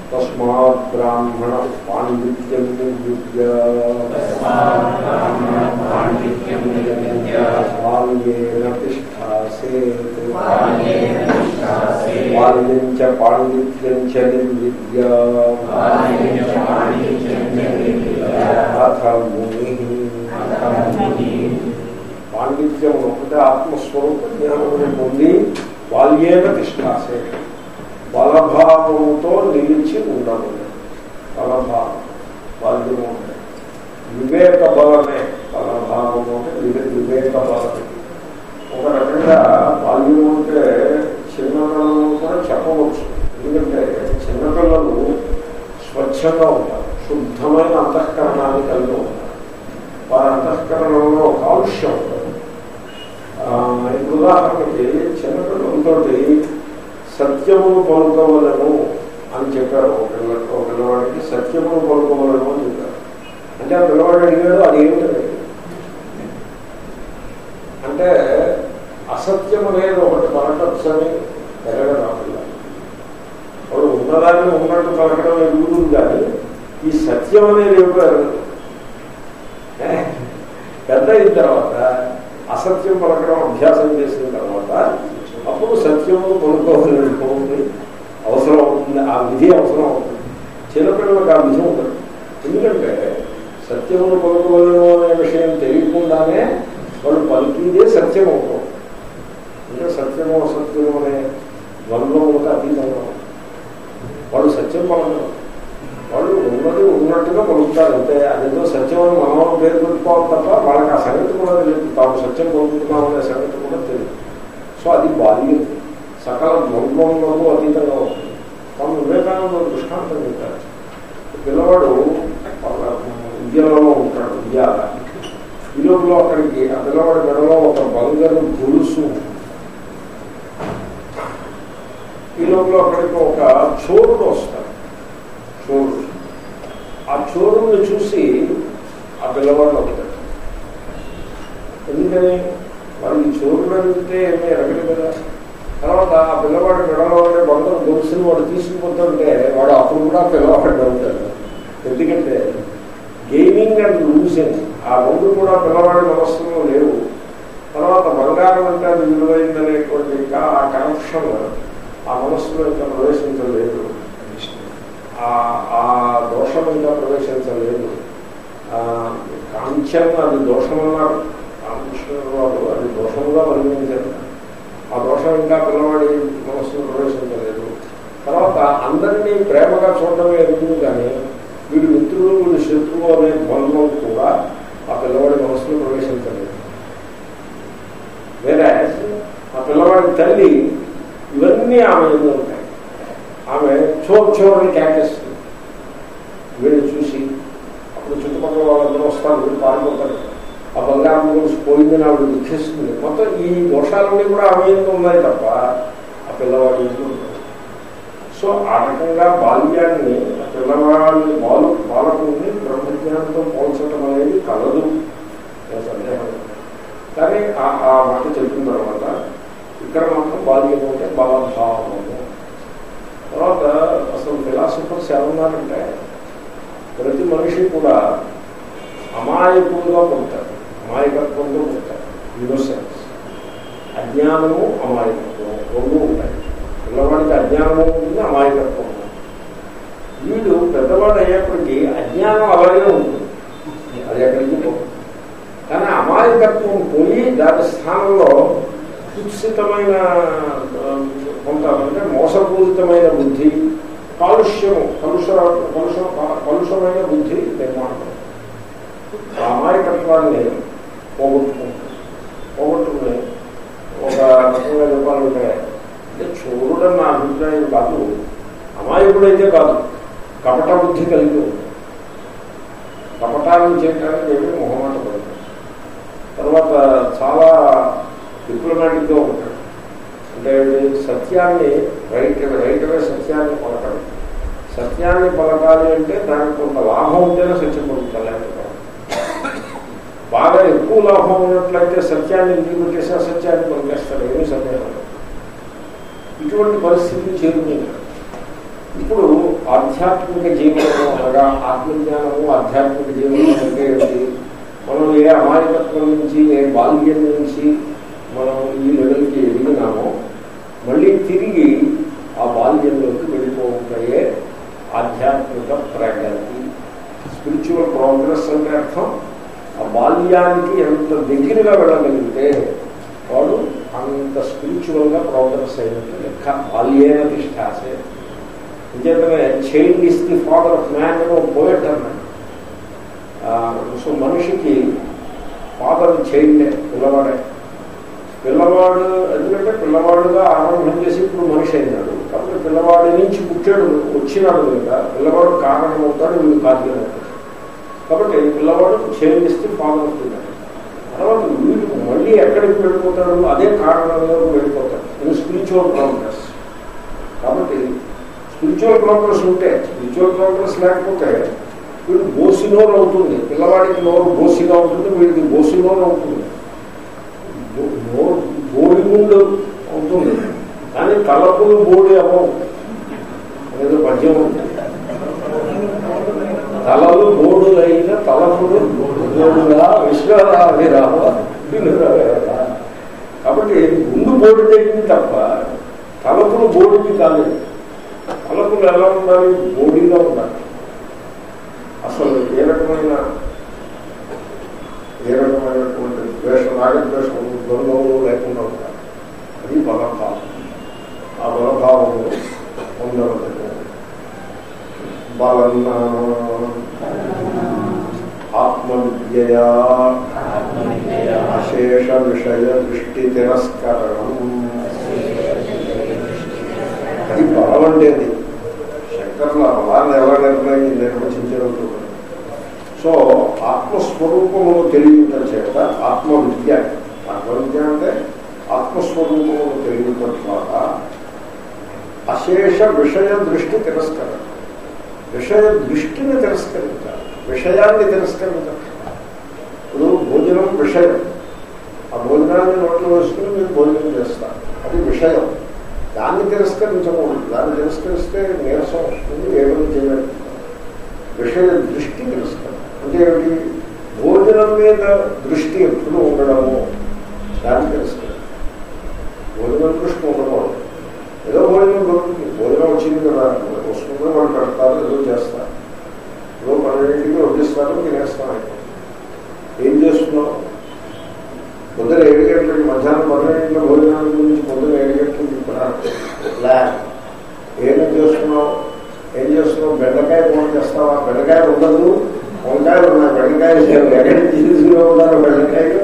తస్మాత్ బ్రాహ్మణ పాండిత్యం నిర్విద్య బాల్యేన తిష్టాసేత్ బాల్యం చ పాండిత్యం చ నిర్విద్య అథ ముని పాండిత్యం ఒకటే ఆత్మస్వరూప జ్ఞానముని పొంది బాల్యేన తిష్టాసే బలభావముతో నిలిచి ఉండము బలభావం బాల్యము అంటే వివేక బలమే బలభావము అంటే వివే- వివేక బలమే ఒక రకంగా బాల్యము అంటే చిన్నపిల్లలు కూడా చెప్పవచ్చు ఎందుకంటే చిన్నపిల్లలు స్వచ్ఛంగా ఉంటారు శుద్ధమైన అంతఃకరణాన్ని కలిగి ఉంటారు వారి అంతఃకరణలో కాలుష్యం ఉంటుంది ఆ, ఇప్పుడు ఉదాహరణకి చిన్నపిల్లలతో సత్యమును పలుకోవలను అని చెప్పారు ఒక పిల్ల ఒక పిల్లవాడికి సత్యమును పలుకోవలను అని చెప్పారు అంటే ఆ పిల్లవాడు అడిగాడు అది ఏమిటది అంటే అసత్యం అనేది ఒకటి పలకచ్చు అని ఎరగదు ఆ పిల్ల వాడు ఉన్నదాన్ని ఉన్నట్టు పలకడం ఎదుగుతుంది కానీ ఈ సత్యం అనేది ఏమిటో ఎరగదు ఏ? పెద్ద అయిన తర్వాత అసత్యం పలకడం అభ్యాసం చేసిన తర్వాత అప్పుడు సత్యము కొనుక్కోవాలనుకోవాలి అవసరం అవుతుంది ఆ విధి అవసరం అవుతుంది చిన్నపిల్లలకు ఆ విధి ఉండదు ఎందుకంటే సత్యమును కొనుక్కోవలను అనే విషయం తెలియకుండానే వాళ్ళు పలికిదే సత్యం అవుతాం ఇంకా సత్యము అసత్యము అనే ద్వంద్వములకు అతీతంగా ఉంటుంది. వాళ్ళు సత్యం పలకరు వాళ్ళు ఉన్నది ఉన్నట్టుగా పలుకుతారు అంతే అదేదో సత్యం అని మనం పేరు పెట్టుకోవాలి తప్ప వాళ్ళకి ఆ సంగతి కూడా తెలియదు తాము సత్యం పలుకుతున్నాం అనే సంగతి కూడా తెలియదు సో అది బాల్యం సకల ద్వంద్వములకు అతీతంగా ఉంటుంది స్వామి వివేకానంద దృష్టాంతం చెప్పారు పిల్లవాడు ఒక ఉద్యానంలో ఉంటాడు ఉద్యాల ఈ లోపల అక్కడికి ఆ పిల్లవాడి మెడలో ఒక బంగారు గొలుసు ఉంటుంది. ఈ లోపల అక్కడికి ఒక చోరుడు వస్తాడు చోరుడు ఆ చోరుని చూసి ఆ పిల్లవాడు అవుతాడు ఎందుకని మరి ఈ చోరుడు అంటే ఏమీ ఎరగదు కదా తర్వాత ఆ పిల్లవాడి మెడలో ఉండే బంగారు గొలుసుని వాడు తీసుకుపోతుంటే వాడు అప్పుడు కూడా పిల్లవాడు అవుతాడు ఎందుకంటే గెయినింగ్ అండ్ లూజింగ్ ఆ రెండు కూడా పిల్లవాడి మనస్సులో లేవు తర్వాత బంగారం అంటే అది విలువైందనేటువంటి ఇంకా ఆ కనెక్షన్ ఆ మనస్సులో ఇంకా ప్రవేశించలేదు ఆ ఆ దోషం ఇంకా ప్రవేశించలేదు ఆ కాంచన్ అది దోషమన్నారు రామకృష్ణుడు వారు అది దోషంగా పరిగణించారు ఆ దోషం ఇంకా పిల్లవాడి మనస్సులో ప్రవేశించలేదు తర్వాత అందరినీ ప్రేమగా చూడటమే ఎదుగు కానీ వీడు మిత్రులు వీడు శత్రువు అనే ద్వంద్వం కూడా ఆ పిల్లవాడి మనస్సులో ప్రవేశించలేదు వేరే ఆ పిల్లవాడి తల్లి ఇవన్నీ ఆమె ఎందుకు ఉంటాయి ఆమె చోరు చోరుని కేకేస్తుంది వీడిని చూసి అప్పుడు చుట్టుపక్కల వాళ్ళందరూ వస్తారు వీడు పారిపోతారు ఆ బంగారం గురించి పోయిందని ఆవిడ దుఃఖిస్తుంది మొత్తం ఈ దోషాలన్నీ కూడా ఆమె ఎందుకు ఉన్నాయి తప్ప ఆ పిల్లవాడి ఎందుకు ఉండవు. సో ఆ రకంగా బాల్యాన్ని ఆ పిల్లవాడిని బాలు బాలకుని బ్రహ్మజ్ఞానంతో పోల్చడం అనేది కలదు ఏ సందేహం లేదు. కానీ ఆ ఆ మాట చెప్పిన తర్వాత ఇక్కడ మాత్రం బాల్యం అంటే బలభావము తర్వాత అసలు ఫిలాసఫర్స్ ఏమన్నారంటే ప్రతి మనిషి కూడా అమాయకులుగా పుడతారు అమాయకత్వంతో పుడతారు ఇన్నోసెన్స్ అజ్ఞానము అమాయకత్వం రెండు ఉంటాయి పిల్లవాడికి అజ్ఞానము ఉంటుంది అమాయకత్వం ఉంటుంది వీడు పెద్దవాడు అయ్యేప్పటికీ అజ్ఞానం అలాగే ఉంటుంది అది ఎక్కడికి పోతుంది కానీ అమాయకత్వం పోయి దాని స్థానంలో కుత్సితమైన ఆ, కొంత అంటే మోసపూరితమైన బుద్ధి కాలుష్యము కలుష కలుష కలుషమైన బుద్ధి నిర్మాణం ఆ అమాయకత్వాన్ని పోగొట్టుకుంటుంది పోగొట్టుకుని ఒక రకంగా చెప్పాలంటే అంటే చూడడం నా అభిప్రాయం కాదు అమాయకుడైతే కాదు కపట బుద్ధి కలిగి ఉంది కపటాలను చేయడానికి ఏమీ మొహమాట పడదు తర్వాత చాలా డిప్లొమాటిక్గా ఉంటాడు అంటే సత్యాన్ని రైట్ రైట్గా సత్యాన్ని పలకడం సత్యాన్ని పలకాలి అంటే దానికి కొంత లాభం ఉంటేనే సత్యం పలుకుతారు లేకపోతే బాగా ఎక్కువ లాభం ఉన్నట్లయితే సత్యాన్ని ఇంటికి పెట్టేసి అసత్యాన్ని పలికేస్తాడు ఏమీ సందేహం లేదు. ఇటువంటి పరిస్థితి చేరుకున్నాడు ఇప్పుడు ఆధ్యాత్మిక జీవనము అనగా ఆత్మజ్ఞానము ఆధ్యాత్మిక జీవనం అంటే ఏంటి మనం ఏ అమాయకత్వం నుంచి ఏ బాల్యం నుంచి మనం ఈ లెవెల్కి ఎదిగినామో మళ్ళీ తిరిగి ఆ బాల్యంలోకి వెళ్ళిపోతాయే ఆధ్యాత్మిక ప్రగతి స్పిరిచువల్ ప్రోగ్రెస్ అంటే అర్థం ఆ బాల్యానికి ఎంత దగ్గరగా వెళ్ళగలిగితే వాడు అంత స్పిరిచువల్గా ప్రోగ్రెస్ అయినట్టు లెక్క బాల్యేన తిష్టాసే నిజంగానే child is the father of man అని ఒక పోయట్ అన్నాడు సో మనిషికి ఫాదర్ చైల్డే పిల్లవాడే పిల్లవాడు ఎందుకంటే పిల్లవాడుగా ఆరంభం చేసి ఇప్పుడు మనిషి అయినాడు కాబట్టి పిల్లవాడి నుంచి పుట్టాడు వచ్చినాడు కనుక పిల్లవాడు కారణం అవుతాడు వీడు కార్యం అవుతాడు కాబట్టి పిల్లవాడు చైల్డ్ ఇస్తే ఫాదర్ ఆఫ్ ది మ్యాన్ తర్వాత వీడు మళ్ళీ ఎక్కడికి వెళ్ళిపోతాడు అదే కారణంలో వెళ్ళిపోతాడు ఇది స్పిరిచువల్ ప్రోగ్రెస్ కాబట్టి స్పిరిచువల్ ప్రోగ్రెస్ ఉంటే స్పిరిచువల్ ప్రోగ్రెస్ లేకపోతే వీడు బోసి నోరు అవుతుంది పిల్లవాడికి నోరు బోసిగా ఉంటుంది వీడికి బోసి నోరు అవుతుంది బో- నోరు బోడి ముందు అవుతుంది కానీ తలపులు బోడి అవ్వవు అనేది పద్యం ఉంది తలలు బోడులైన తలపులు బోడుగా విశ్వరాభిరామ కాబట్టి ముందు బోడి తగ్గింది తప్ప తలపులు బోడికి కాలేదు తలపులు ఎలా ఉండాలి బోడిగా ఉండాలి అసలు ఏ రకమైన ఏ రకమైనటువంటి ద్వేషం రాగద్వేషం ద్వంద్వములు లేకుండా ఉండాలి అది బలభావం ఆ బలభావము పొందవలేదు బలన్న ఆత్మవిద్యయా అశేష విషయ దృష్టి తిరస్కరణం అది బలం అంటే అది శంకర్ల బలాన్ని ఎలా నిర్ణయం నిర్వచించడం చూడండి సో ఆత్మస్వరూపమును తెలియటం చేత ఆత్మవిద్య ఆత్మవిద్య అంటే ఆత్మస్వరూపమును తెలియటం ద్వారా అశేష విషయ దృష్టి తిరస్కరణ విషయ దృష్టిని తిరస్కరించాలి విషయాన్ని తిరస్కరించాలి ఇప్పుడు భోజనం విషయం ఆ భోజనాన్ని నోట్లో వేసుకుని మీరు భోజనం చేస్తారు అది విషయం దాన్ని తిరస్కరించకూడదు దాన్ని తిరస్కరిస్తే నీరసం వస్తుంది ఏమైనా చేయాలి విషయ దృష్టి తిరస్కరణ అంటే ఏమిటి భోజనం మీద దృష్టి ఎప్పుడు ఉండడము దాన్ని తిరస్కరణ భోజనం దృష్టి ఉండకూడదు ఏదో భోజనం దొరుకుతుంది భోజనం వచ్చింది కదా వస్తుందో వాళ్ళు పెడతారు ఏదో చేస్తారు ఏదో పన్నెండింటికి వడ్డిస్తారు తినేస్తాం అయిపోతుంది ఏం చేస్తున్నావు పొద్దున ఏడు గంటలకి మధ్యాహ్నం పన్నెండింటిలో భోజనాల గురించి పొద్దున ఏడు గంటలకి ఇప్పుడు ల్యాబ్ ఏం చేస్తున్నావు ఏం చేస్తున్నావు బెండకాయ ఫోన్ చేస్తావా బెండకాయ ఉండదు వంకాయలు ఉన్నాయి బెండకాయలు లేవు ఎక్కడ తీసుకుని ఉన్నారు బెండకాయలు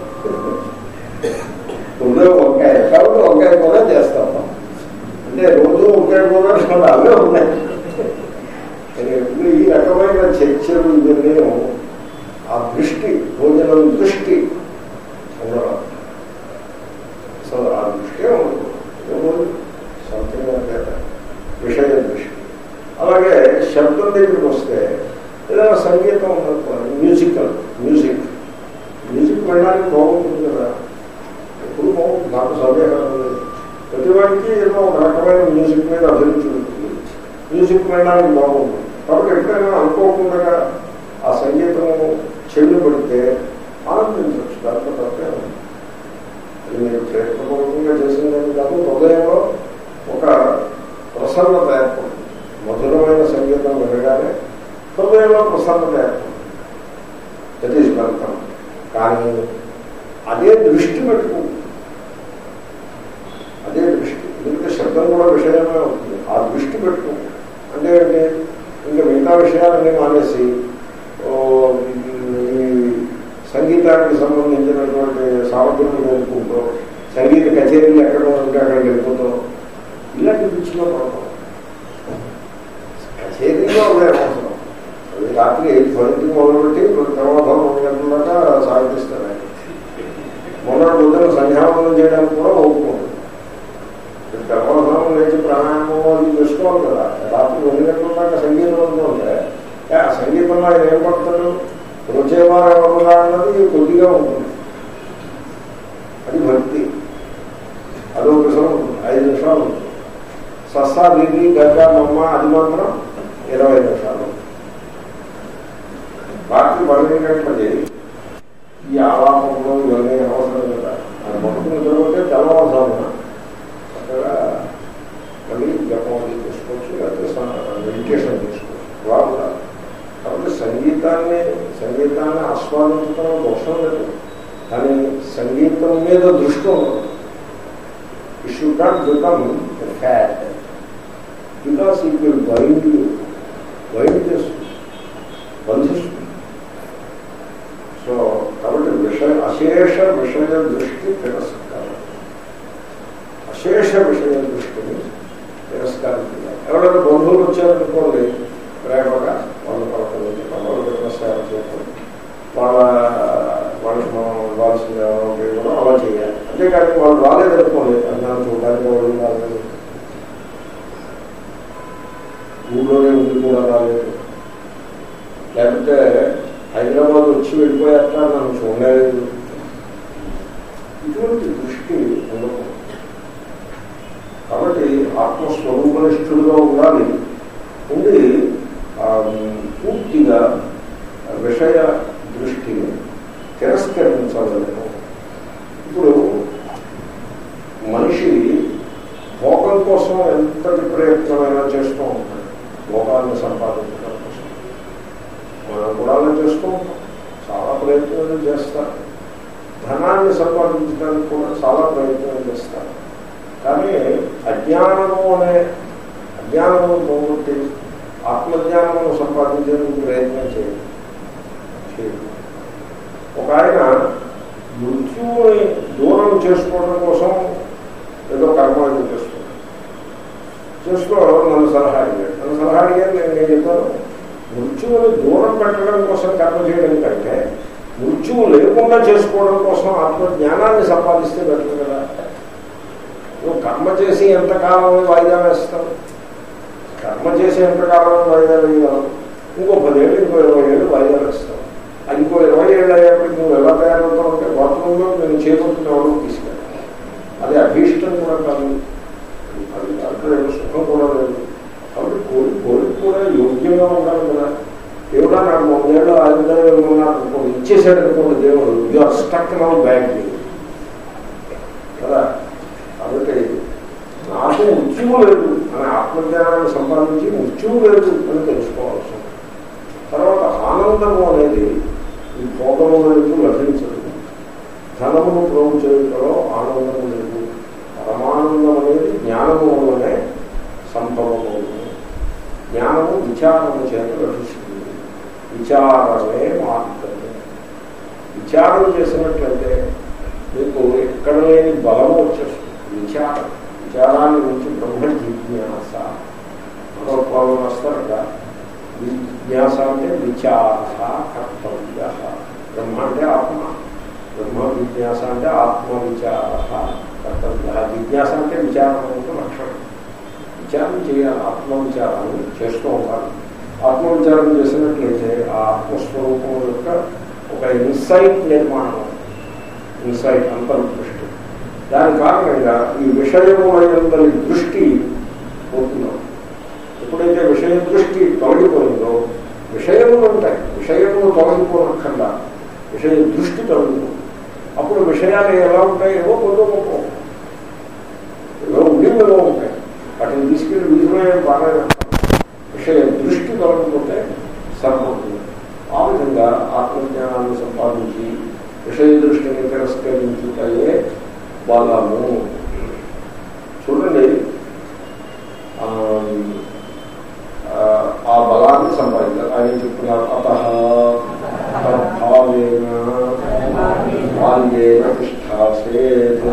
ఉందో వంకాయ కాబట్టి వంకాయ కూడా చేస్తాము అంటే రోజు వంకాయ కూడా అవే ఉన్నాయి ఇప్పుడు ఈ రకమైన చర్చలు ఇవన్నీ ఆ దృష్టి భోజనం దృష్టి ఉండడం సో ఆ దృష్టి ఉండదు సంథింగ్ అంటే విషయ దృష్టి అలాగే శబ్దం దగ్గరికి వస్తే ఏదైనా సంగీతం ఉందనుకోండి మ్యూజికల్ మ్యూజిక్ మ్యూజిక్ వినడానికి బాగుంటుంది కదా ఎప్పుడు బాగుంటుంది నాకు సందేహం లేదు ప్రతి వాడికి ఏదో ఒక రకమైన మ్యూజిక్ మీద అభిరుచి ఉంటుంది మ్యూజిక్ వినడానికి బాగుంటుంది కాబట్టి ఎప్పుడైనా అనుకోకుండా ఆ సంగీతం చెల్లు పడితే ఆనందించవచ్చు దాంట్లో తప్పే ఉంది. ఇది మీరు ప్రయత్నపూర్వకంగా చేసిందని కాదు హృదయంలో ఒక ప్రసన్నత ఏర్పడుతుంది మధురమైన సంగీతం వినగానే హృదయంలో ప్రసన్నత ఏర్పడుతుంది దట్ ఈస్ వెల్కమ్ కానీ అదే దృష్టి పెట్టుకుంటుంది అదే దృష్టి ఎందుకంటే శబ్దం కూడా విషయమే అవుతుంది ఆ దృష్టి పెట్టుకుంటుంది అంటే ఏంటి ఇంకా మిగతా విషయాలన్నీ మానేసి ఓ, ఈ సంగీతానికి సంబంధించినటువంటి సామగ్రిని కోరుకుంటూ సంగీత కచేరీలు ఎక్కడ ఉంటే అక్కడికి వెళ్ళిపోతూ ఇలాంటి పిచ్చిలో పడతాం కచేరీలో ఉండే అవసరం అది రాత్రి పదింటికి మొదలుపెట్టి తర్వాత రెండు గంటల దాకా సాగిస్తారు ఆయన మొన్న పొద్దున సంధ్యావందనం చేయడానికి కూడా ఒప్పుకోండి తెల్లవారుజాము లేచి ప్రాణాయామం అది చేసుకోవాలి కదా రాత్రి రెండు గంటల దాకా సంగీతం అంటూ ఉంటే ఏ, ఆ సంగీతంలో ఆయన ఏం పడతాడు రుచేవారు ఎవరుగా అన్నది కొద్దిగా ఉంటుంది అది భక్తి అదో విషయం ఉంటుంది ఐదు నిమిషాలు ఉంటుంది సస్సా దీది గగ్గ మమ్మ అది మాత్రం అప్రిషియేషన్ చేసుకోవచ్చు రాదు కాదు కాబట్టి సంగీతాన్ని సంగీతాన్ని ఆస్వాదించడం దోషం లేదు కానీ సంగీతం మీద దృష్టి ఉండదు it should not become fat because it will bind bind చేస్తుంది బంధిస్తుంది సో కాబట్టి విషయ అశేష విషయ దృష్టి తిరస్కారం అశేష విషయ దృష్టిని తిరస్కారం చేయాలి ఎవరైనా బంధువులు వచ్చారనుకోండి ప్రేమగా వాళ్ళు పలకరించి వాళ్ళు సేవ చేయడం వాళ్ళ వాళ్ళకి మనం ఇవ్వాల్సిన కూడా అలా చేయాలి అంతేకాని వాళ్ళు రాలేదనుకోండి అన్నాను చూడడానికి వాళ్ళు రాలేదు ఊళ్ళోనే ఉండి కూడా రాలేదు లేకపోతే హైదరాబాద్ వచ్చి వెళ్ళిపోయాక నన్ను చూడలేదు ఇటువంటి దృష్టి ఉండకూడదు కాబట్టి ఆత్మస్వరూపనిష్ఠుడుగా ఉండాలి ఉండి ఆ, పూర్తిగా విషయ దృష్టిని తిరస్కరించగలను ఇప్పుడు మనిషి భోగం కోసం ఎంతటి ప్రయత్నమైనా చేస్తూ ఉంటాడు భోగాన్ని సంపాదించడం కోసం మనం కూడా అలా చేస్తూ ఉంటాం చాలా ప్రయత్నాలు చేస్తారు ధనాన్ని సంపాదించడానికి కూడా చాలా ప్రయత్నాలు చేస్తారు కానీ అజ్ఞానము అనే అజ్ఞానము పోగొట్టి ఆత్మజ్ఞానమును సంపాదించేందుకు ప్రయత్నం చేయండి చేయండి ఒక ఆయన మృత్యువుని దూరం చేసుకోవడం కోసం ఏదో కర్మయోగం చేస్తున్నాడు చేసుకో నన్ను సలహా అడిగాడు నన్ను సలహా అడిగాను నేను నేను చెప్పాను మృత్యువుని దూరం పెట్టడం కోసం కర్మ చేయడం కంటే మృత్యువు లేకుండా చేసుకోవడం కోసం ఆత్మజ్ఞానాన్ని సంపాదిస్తే బెటర్ కదా నువ్వు కర్మ చేసి ఎంతకాలం వాయిదా వేస్తావు కర్మ చేసి ఎంతకాలం వాయిదా వేయగలవు ఇంకో పదేళ్ళు ఇంకో ఇరవై ఏళ్ళు వాయిదా వేస్తావు అది ఇంకో ఇరవై ఏళ్ళు అయ్యేప్పటికి నువ్వు ఎలా తయారవుతావు అంటే బాత్రూంలో నేను చేపడుతున్నావు తీసుకెళ్ళాలి అది అభీష్టం కూడా కాదు అది దాంట్లో ఏమో సుఖం కూడా లేదు కాబట్టి కోరి కోరిక కూడా యోగ్యంగా ఉండాలి కదా దేవుడా నాకు మూడేళ్ళు ఆయుధాలు ఉన్నారు అనుకోండి ఇచ్చేసాడు అనుకోండి దేవుడు you are stuck now bag కదా కాబట్టి నాకు మృత్యువు లేదు అని ఆత్మజ్ఞానాన్ని సంపాదించి మృత్యువు లేదు అని తెలుసుకోవాల్సి ఉంది తర్వాత ఆనందము అనేది ఈ భోగము వైపు లభించదు ధనమును ప్రోగు చేయడంలో ఆనందము లేదు పరమానందం అనేది జ్ఞానము వల్లనే సంభవమవుతుంది జ్ఞానము విచారము చేత లభిస్తుంది విచారమే మార్గము విచారం చేసినట్లయితే మీకు ఎక్కడ లేని బలము వచ్చేస్తుంది విచారం విచారాన్ని గురించి బ్రహ్మ జిజ్ఞాస మరొకళ్ళు వస్తారట జిజ్ఞాస అంటే విచార కర్తవ్య బ్రహ్మ అంటే ఆత్మ బ్రహ్మ జిజ్ఞాస అంటే ఆత్మ విచార కర్తవ్య జిజ్ఞాస అంటే విచారం అంటే లక్షణం విచారం చేయాలి ఆత్మ విచారాన్ని చేస్తూ ఉండాలి ఆత్మ విచారం చేసినట్లయితే ఆ ఆత్మస్వరూపం యొక్క ఒక ఇన్సైట్ నిర్మాణం ఇన్సైట్ అంతర్దృష్టి దాని కారణంగా ఈ విషయములందరి దృష్టి పోతున్నాం ఎప్పుడైతే విషయ దృష్టి తొలగిపోయిందో విషయములు ఉంటాయి విషయములు తొలగిపోనక్కర్లా విషయ దృష్టి తొలగిపోతుంది అప్పుడు విషయాలు ఎలా ఉంటాయి ఏవో కొద్దో గొప్ప ఉంటాయి. ఏవో ఉండేవేవో ఉంటాయి వాటిని తీసుకెళ్ళి వీధిలో బాగా విషయ దృష్టి తొలగిపోతే సరిపోతుంది ఆ విధంగా ఆత్మజ్ఞానాన్ని సంపాదించి విషయ దృష్టిని తిరస్కరించుటయే బలము చూడండి ఆ, ఆ, ఆ బలాన్ని సంపాదించాలి ఆయన చెప్తున్నారు అత భావేన బాల్యేన తిష్టాసేత్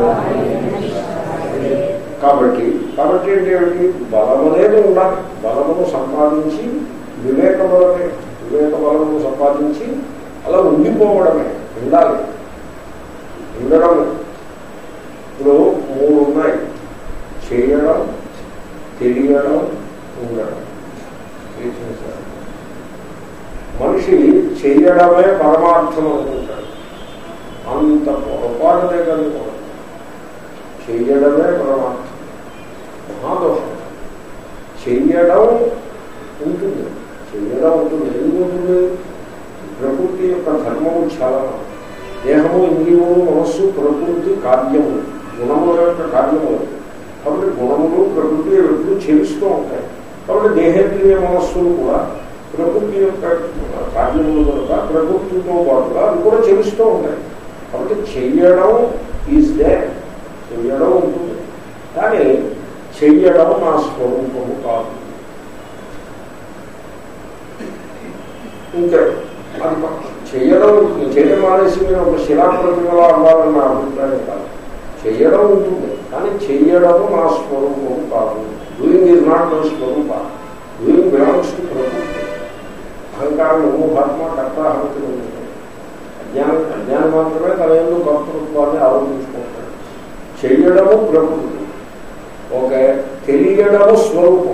కాబట్టి కాబట్టి ఏంటి ఏమిటి బలం అనేది ఉండాలి బలమును సంపాదించి వివేక బలమే వివేక బలమును సంపాదించి అలా ఉండిపోవడమే ఉండాలి ఉండడం ఇప్పుడు మూడు ఉన్నాయి చేయడం తెలియడం ఉండడం చేసేసారు. మనిషి చేయడమే పరమార్థం అనుకుంటాడు అంత పొరపాటునే కనుకోవడం చెయ్యడమే పరమార్థం మహాదోషం చెయ్యడం ఉంటుంది చెయ్యడం ఉంటుంది ఎందుకు ఉంటుంది ప్రకృతి యొక్క ధర్మము చాలా దేహము ఇంద్రియము మనస్సు ప్రకృతి కార్యము గుణముల యొక్క కార్యములు కాబట్టి గుణములు ప్రకృతి ఎప్పుడు చెలుస్తూ ఉంటాయి కాబట్టి దేహేంద్రియ మనస్సులు కూడా ప్రకృతి యొక్క కార్యములు కనుక ప్రకృతితో పాటుగా అవి కూడా చెలుస్తూ ఉంటాయి కాబట్టి చెయ్యడం ఈజ్ దే చెయ్యడం ఉంటుంది కానీ చెయ్యడం నా స్వరూపము కాదు ఇంకా అది చేయడం చేయడం మానేసి నేను ఒక శిలాప్రతిమలో అవ్వాలని నా అభిప్రాయం కాదు చేయడం ఉంటుంది కానీ చెయ్యడము నా స్వరూపము కాదు డూయింగ్ ఈజ్ నాట్ మై స్వరూప డూయింగ్ బిలాంగ్స్ టు ప్రకృతి అహంకారం మహాత్మ కర్త అహంకరి ఉంటుంది అజ్ఞానం అజ్ఞానం మాత్రమే తన ఎందుకు కర్తృత్వాన్ని ఆరోపించుకుంటాడు చెయ్యడము ప్రకృతి ఓకే తెలియడము స్వరూపం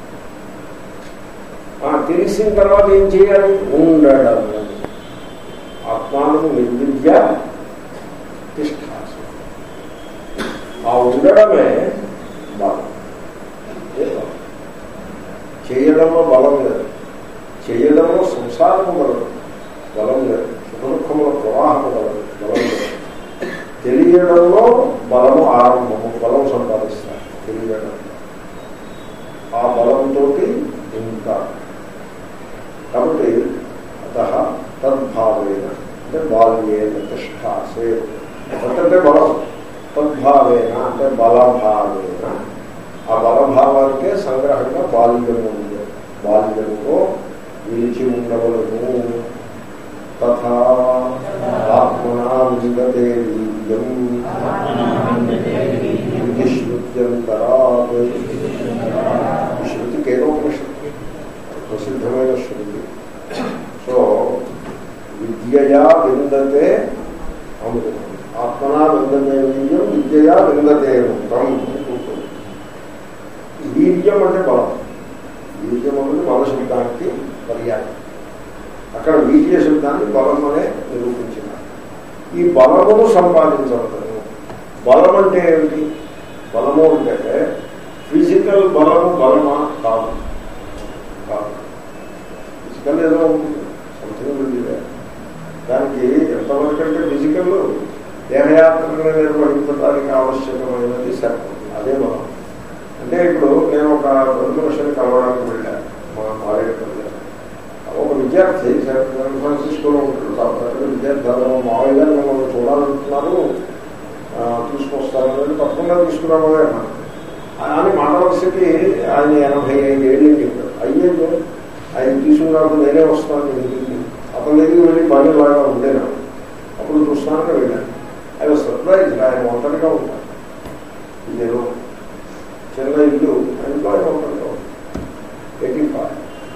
ఆ తెలిసిన తర్వాత ఏం చేయాలి ఉండడం ఆత్మాను నిర్విద్య తిష్టాసి ఆ ఉండడమే బలం అదే బలం. చేయడంలో బలం లేదు చేయడంలో సంసారము బలం బలం లేదు సుఖదుఖముల ప్రవాహము బలం బలం లేదు తెలియడంలో బలము ఆరంభము బలం సంపాదిస్తారు తెలియడం ఆ బలంతో ఇంత కాబట్టి అత తద్భావేన అంటే బాల్యేన తిష్టాసే అంటే బలం తద్భావేన అంటే బలభావేన ఆ బలభావానికే సంగ్రహంగా బాల్యము ఉంది బాల్యముతో నిలిచి ఉండవలను తథా ఆత్మనా విగతే వీర్యం శృత్యంతరాత్ ఈ శృతి కేనోపనిషత్తు ప్రసిద్ధమైన శృతి సో విద్యయా విందతే అమృతం ఆత్మనా విందతే వీర్యం విద్యయా విందతే అమృతం వీర్యం అంటే బలం వీర్యం అనేది బల శబ్దానికి పర్యాయం అక్కడ వీర్య శబ్దాన్ని బలం అనే నిరూపించినారు ఈ బలమును సంపాదించవలను బలం అంటే ఏమిటి బలము అంటే ఫిజికల్ బలము బలమా కాదు కాదు ఫిజికల్ ఏదో ఉంటుంది సంథింగ్ ఉంది దానికి ఎంతవరకు అంటే ఫిజికల్ దేహయాత్రను నిర్వహించడానికి ఆవశ్యకమైనది సరిపోతుంది అదే బలం అంటే ఇప్పుడు నేను ఒక ప్రతిపక్షాన్ని కలవడానికి వెళ్ళాను మా మారేడుపల్లి ఒక విద్యార్థి శాన్ ఫ్రాన్సిస్కోలో ఉంటాడు కాబట్టి విద్యార్థి మావయ్య గారు మిమ్మల్ని చూడాలంటున్నారు తీసుకొస్తారని తప్పకుండా తీసుకురావాలి అన్నాను అని మాటవలసికి ఆయన ఎనభై ఐదు ఏళ్ళు చెప్పాడు అయ్యేదో ఆయన తీసుకున్నప్పుడు నేనే వస్తాను ఇంటికి అతని దగ్గరికి వెళ్ళి పని లాగా ఉండేనా అప్పుడు చూస్తానని వెళ్ళాను ఆయన సర్ప్రైజ్ ఆయన ఒంటరిగా ఉంటాను ఇదేదో చిన్న ఇల్లు ఇంట్లో ఆయన ఒంటరిగా ఉంటాను ఎయిటీ ఫైవ్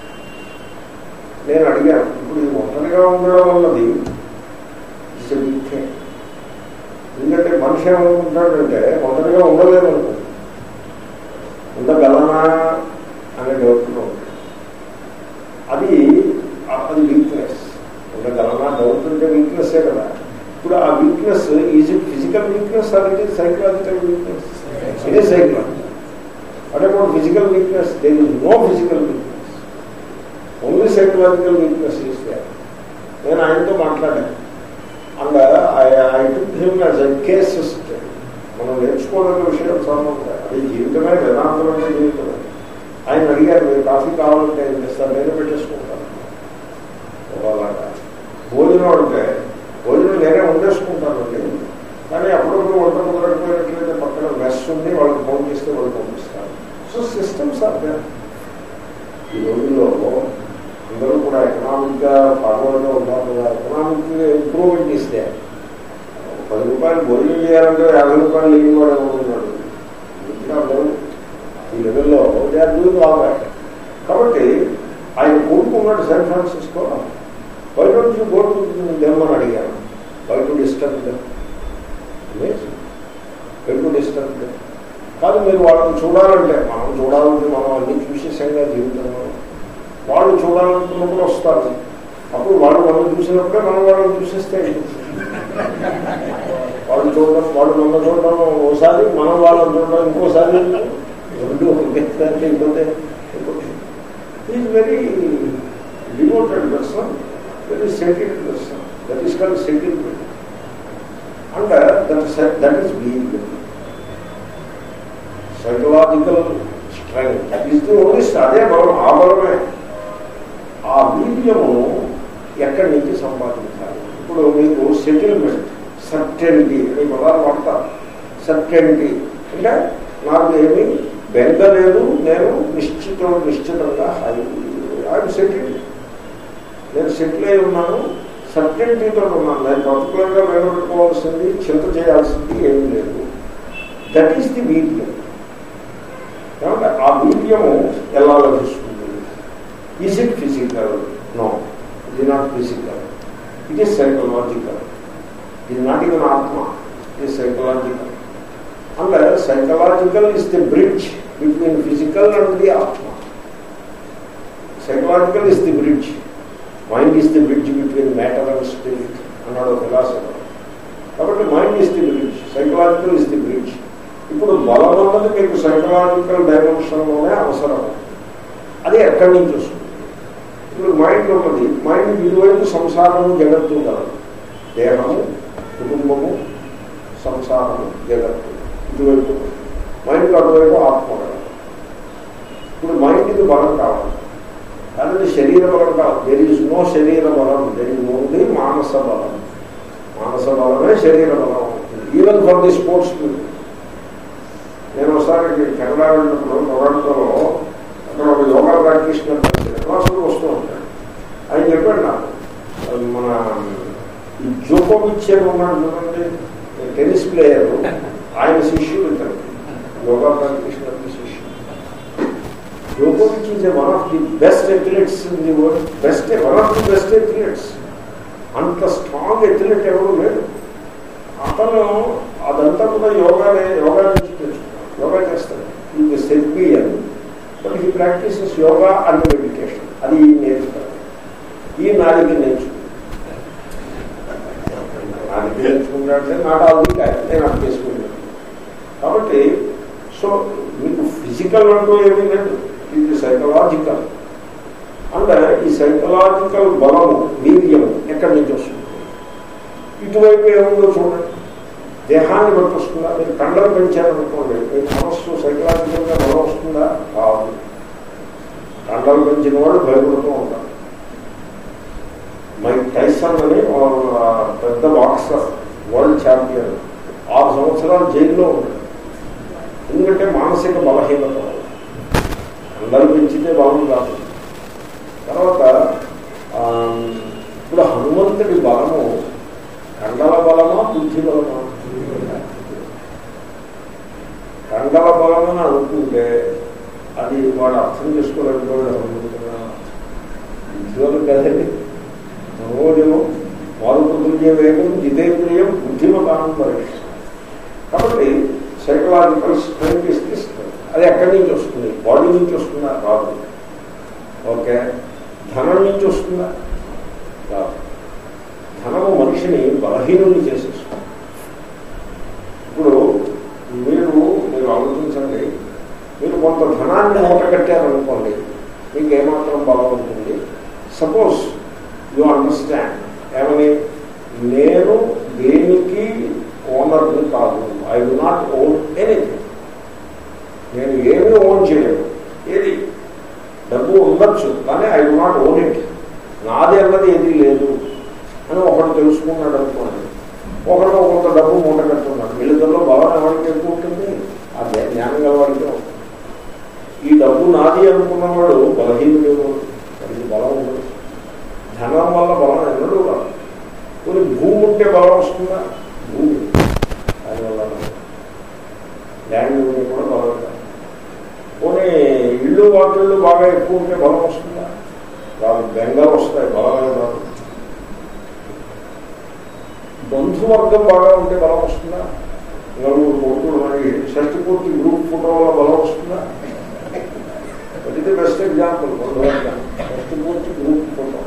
నేను అడిగాను ఇప్పుడు ఈ ఒంటరిగా ఉండడం అన్నది ఇట్స్ బిగ్ ఎందుకంటే మనిషి ఏమనుకుంటాడంటే ఒంటరిగా ఉండలేము అనుకుంటాడు ఉండగలనా అనే డౌట్లో అది అది వీక్నెస్ ఉండగలనా డౌట్ అంటే వీక్నెస్సే కదా ఇప్పుడు ఆ weakness is it physical weakness అది ఇట్ సైకలాజికల్ వీక్నెస్ ఇదే psychological what about physical weakness there is no physical weakness only psychological weakness is they నేను ఆయనతో మాట్లాడాను and I took him as a case మనం నేర్చుకోవాలనే విషయం చాలా ఉంటాయి అది జీవితమే వేదాంతమైన జీవితమే ఆయన అడిగారు మీరు కాఫీ కావాలంటే ఏం చేస్తారు నేను పెట్టేసుకుంటాను అలాగా భోజనం అంటే భోజనం నేనే వండేసుకుంటానండి కానీ అప్పుడప్పుడు వంట కుదరకపోయినట్లయితే పక్కన మెస్ ఉండి వాళ్ళకి ఫోన్ చేస్తే వాళ్ళు పంపిస్తారు సో సిస్టమ్స్ ఆర్ ఈ రోజుల్లో అందరూ కూడా ఎకనామిక్గా ఫార్వర్డ్గా ఉన్నారు కదా ఎకనామిక్ ఇంప్రూవ్మెంట్ ఇస్తే పది రూపాయలు భోజనం చేయాలంటే యాభై రూపాయలు లేని వాడు ఎవరున్నాడు ఇంకా అందరూ ఈ లెవెల్లో they are doing all right కాబట్టి ఆయన కోరుకున్నాడు శాన్ ఫ్రాన్సిస్కో బయట నుంచి గోటు దెమ్మని అడిగాను బయట డిస్టర్బ్ బయట డిస్టర్బ్ కాదు మీరు వాళ్ళని చూడాలంటే మనం చూడాలంటే మనం అన్ని చూసేసాంగా జీవితంలో వాళ్ళు చూడాలనుకున్నప్పుడు వస్తారు అప్పుడు వాళ్ళు మనం చూసినప్పుడే మనం వాళ్ళని చూసేస్తే వాళ్ళు చూడడం వాళ్ళు మన చూడడం ఓసారి మనం వాళ్ళని చూడడం ఇంకోసారి రెండు ఒకేసారి అయిపోతే is very devoted person very settled person that is called settlement and that that is being psychological ఇది ఓన్లీ అదే బలం ఆ బలమే ఆ వీర్యము ఎక్కడి నుంచి సంపాదించాలి ఇప్పుడు మీకు సెటిల్మెంట్ సర్టెంటీ అనే పదాలు వాడతారు సర్టెంటీ అంటే నాకు ఏమీ బెంగ లేదు నేను నిశ్చితం నిశ్చితంగా ఐఎమ్ సెటిల్ నేను సెటిల్ అయి ఉన్నాను సర్టెంటీతో ఉన్నాను నేను పర్టికులర్గా నిలబెట్టుకోవాల్సింది చింత చేయాల్సింది ఏమీ లేదు దట్ ఈస్ ది వీర్యం ఏమంటే ఆ వీర్యము ఎలా లభిస్తుంది ఈజ్ ఇట్ ఫిజికల్ నో ఇది not physical it is psychological ఇది నాట్ ఈవెన్ ఆత్మ ఇది psychological and psychological is the bridge between physical and the ఆత్మ psychological is the bridge mind is the bridge between matter and spirit అన్నాడు philosopher కాబట్టి mind is the bridge psychological is the bridge ఇప్పుడు బలం అన్నది మీకు psychological డైమెన్షన్లోనే అవసరం అది ఎక్కడి నుంచి వస్తుంది ఇప్పుడు మైండ్ ఉన్నది మైండ్ ఇరువైపు సంసారము జగత్తు కలదు దేహము కుటుంబము సంసారము జగత్తు ఇటువైపు మైండ్ అటువైపు ఆత్మ కలదు ఇప్పుడు మైండ్కి బలం కావాలి కానీ శరీర బలం కావాలి దెర్ ఈజ్ నో శరీర బలం దెర్ ఈజ్ ఓన్లీ మానస బలం మానస బలమే శరీర బలం even for the sports people నేను ఒకసారి కెనడా వెళ్ళినప్పుడు టొరాంటోలో అక్కడ ఒక యోగా ప్రాక్టీషనర్ క్లాసులు వస్తూ ఉంటాడు ఆయన చెప్పాడు నాకు మన ఈ జోకోవిచ్ అని ఉన్నాడు చూడండి టెన్నిస్ ప్లేయర్ ఆయన శిష్యుడు ఇతను యోగా ప్రాక్టీషనర్ శిష్యుడు జోకోవిచ్ is one of the best athletes in the world best one of the best athletes అంత స్ట్రాంగ్ అథ్లెట్ ఎవరు లేడు అతను అదంతా కూడా యోగానే యోగా నుంచి తెచ్చుకున్నాడు యోగా చేస్తాడు ఇది సెల్ఫియన్ బట్ ఈ ప్రాక్టీసెస్ యోగా అండ్ మెడిటేషన్ అది ఈ నేర్చుతాడు ఈ నాలుగు నేర్చుకుంటాడు నాలుగు నేర్చుకుంటాడంటే నాట్ ఆల్ ది టైం నేను అర్థం చేసుకుంటాను కాబట్టి సో మీకు ఫిజికల్ అంటూ ఏమీ లేదు ఇది సైకలాజికల్ అండ్ ఈ సైకలాజికల్ బలము వీర్యము ఎక్కడి నుంచి వస్తుంది ఇటువైపు ఏముందో చూడండి దేహాన్ని బట్టి వస్తుందా మీరు కండలు పెంచారనుకోండి మీకు మనస్సు సైకలాజికల్గా బలం వస్తుందా కాదు కండలు పెంచిన వాళ్ళు భయపడుతూ ఉంటారు మైక్ టైసన్ అని పెద్ద బాక్సర్ వరల్డ్ ఛాంపియన్ ఆరు సంవత్సరాలు జైల్లో ఉన్నాడు ఎందుకంటే మానసిక బలహీనత కండలు పెంచితే బలం కాదు తర్వాత ఇప్పుడు హనుమంతుడి బలము కండల బలమా బుద్ధి బలమా కండల బలం అని అనుకుంటే అది వాడు అర్థం చేసుకోలేకపోయాడు అనుకుంటున్నా బుద్ధివలం కదండి మనోజము వారుపుత్రుజ వేగం జితేంద్రియం బుద్ధిమతానం పరీక్ష కాబట్టి సైకలాజికల్ స్ట్రెంత్ ఇస్ తీసుకుంది అది ఎక్కడి నుంచి వస్తుంది బాడీ నుంచి వస్తుందా రాదు ఓకే ధనం నుంచి వస్తుందా రాదు ధనము మనిషిని బలహీనుని చేసేస్తుంది ఇప్పుడు మీరు మీరు ఆలోచించండి మీరు కొంత ధనాన్ని మూట కట్టారనుకోండి మీకు ఏమాత్రం బలం ఉంటుంది సపోజ్ యు అండర్స్టాండ్ ఏమని నేను దేనికి ఓనర్ని కాదు I do not own anything నేను ఏమీ ఓన్ చేయలేను ఏది డబ్బు ఉండొచ్చు కానీ I do not own it నాది అన్నది ఏది లేదు అని ఒకడు తెలుసుకున్నాడు అనుకోండి ఒకడు కొంత డబ్బు మూట కట్టుకున్నాడు వీళ్ళిద్దరిలో బలం ఎవరికి ఎక్కువ ఉంటుంది అదే జ్ఞానం గలవాడికే ఉంటుంది ఈ డబ్బు నాది అనుకున్నవాడు బలహీనుడు వాడికి బలం ఉండదు ధనం వల్ల బలం ఎన్నడూ రాదు కొన్ని భూమి ఉంటే బలం వస్తుందా భూమి దానివల్ల ల్యాండ్ ఉంటే కూడా బలం కాదు పోనీ ఇళ్ళు వాటిళ్ళు బాగా ఎక్కువ ఉంటే బలం వస్తుందా రాదు బెంగలు వస్తాయి బలమైన రాదు బంధువర్గం బాగా ఉంటే బలం వస్తుందా నలుగురు కొడుకులు మరి షష్టి పూర్తి గ్రూప్ ఫోటో వల్ల బలం వస్తుందా ఇది బెస్ట్ ఎగ్జాంపుల్ బంధువర్గం షష్టి పూర్తి గ్రూప్ ఫోటో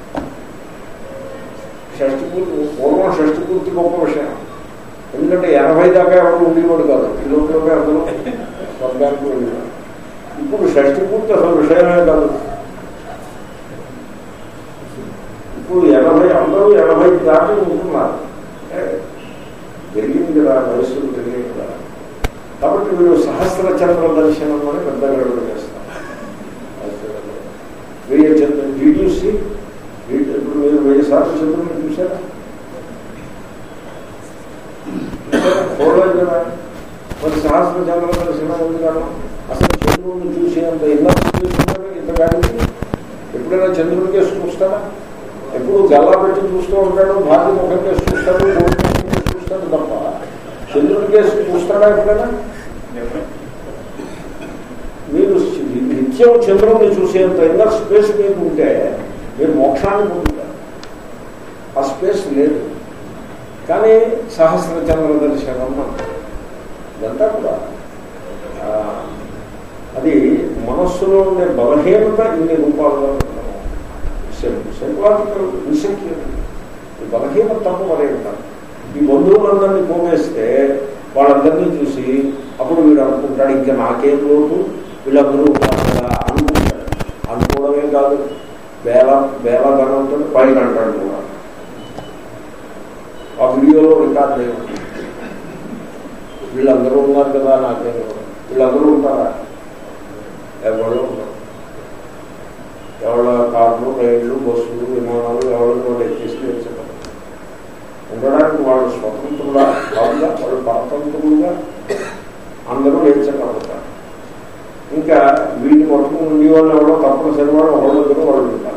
షష్టి పూర్తి పూర్వం షష్టి పూర్తి గొప్ప విషయం ఎందుకంటే ఎనభై దాకా ఎవరు ఉండేవాడు కాదు కిలోమీటర్లే అందులో స్వర్గానికి వెళ్ళేవాడు ఇప్పుడు షష్టి పూర్తి అసలు విషయమే కాదు ఇప్పుడు ఎనభై అందరూ ఎనభై దాటి ఉంటున్నారు పెరిగింది కదా వయస్సులు పెరిగింది కదా కాబట్టి వీడు సహస్ర చంద్ర దర్శనం అని పెద్ద గడువు చేస్తాం వెయ్యి చంద్ర చూసి ఇప్పుడు మీరు వెయ్యి సార్లు చంద్రుని చూసారా చూడలేదు కదా మరి సహస్ర చంద్ర దర్శనం ఉంది కదా అసలు చంద్రుడిని చూసి అంత ఇలా చూసుకుంటారు ఇంత గాడికి ఎప్పుడైనా చంద్రుడి కేసు చూస్తాడా ఎప్పుడు గల్లా పెట్టి చూస్తూ ఉంటాడు భార్య ముఖం కేసు చూస్తాడు గోడు కేసు చూస్తాడు తప్ప చంద్రుడి కేసు చూస్తాడా ఎప్పుడైనా మీరు నిత్యం చంద్రుడిని చూసేంత ఇన్నర్ స్పేస్ మీకు ఉంటే మీరు మోక్షాన్ని పొందుతారు ఆ స్పేస్ లేదు కానీ సహస్ర చంద్ర దర్శనం అంటారు. ఇదంతా కూడా ఆ, అది మనస్సులో ఉండే బలహీనత ఇన్ని రూపాలుగా సైకలాజికల్ ఇన్సెక్యూరిటీ ఈ బలహీనత తప్ప మరేం కాదు ఈ బంధువులందరినీ పోగేస్తే వాళ్ళందరినీ చూసి అప్పుడు వీడు అనుకుంటాడు ఇంకా నాకేం లోటు వీళ్ళందరూ ఉన్నారు కదా అనుకుంటాడు అనుకోవడమే కాదు వేల వేల ధనంతో పైన అంటాడు కూడా ఆ వీడియోలో రికార్డ్ అయ్యి ఉంటుంది. వీళ్ళందరూ ఉన్నారు కదా నాకేం లోటు. వీళ్ళందరూ ఉంటారా ఎవరు ఉండరు ఎవరి కార్లు రైళ్లు బస్సులు విమానాలు ఎవరు కూడా ఎక్కిస్తూ వచ్చారు ఉండడానికి వాళ్ళు స్వతంత్రులా కాదుగా వాళ్ళు పరతంత్రులుగా అందరూ లేచగలుగుతారు ఇంకా వీటి మొత్తం ఉండి వాళ్ళు ఎవరో తప్పనిసరి వాడు ఒకళ్ళు ఇద్దరు వాళ్ళు ఉంటారు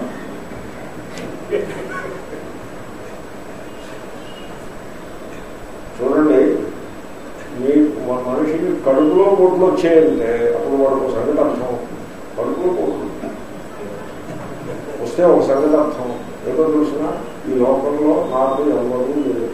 చూడండి మీ మ- మనిషికి కడుపులో పొట్లు వచ్చాయంటే అప్పుడు వాడు ఒక సంగతి అర్థం అవుతుంది. కడుపులో పొట్లు వస్తే ఒక సంగతి అర్థం ఏదో చూసినా ఈ లోకంలో నాకు ఎవరు లేదు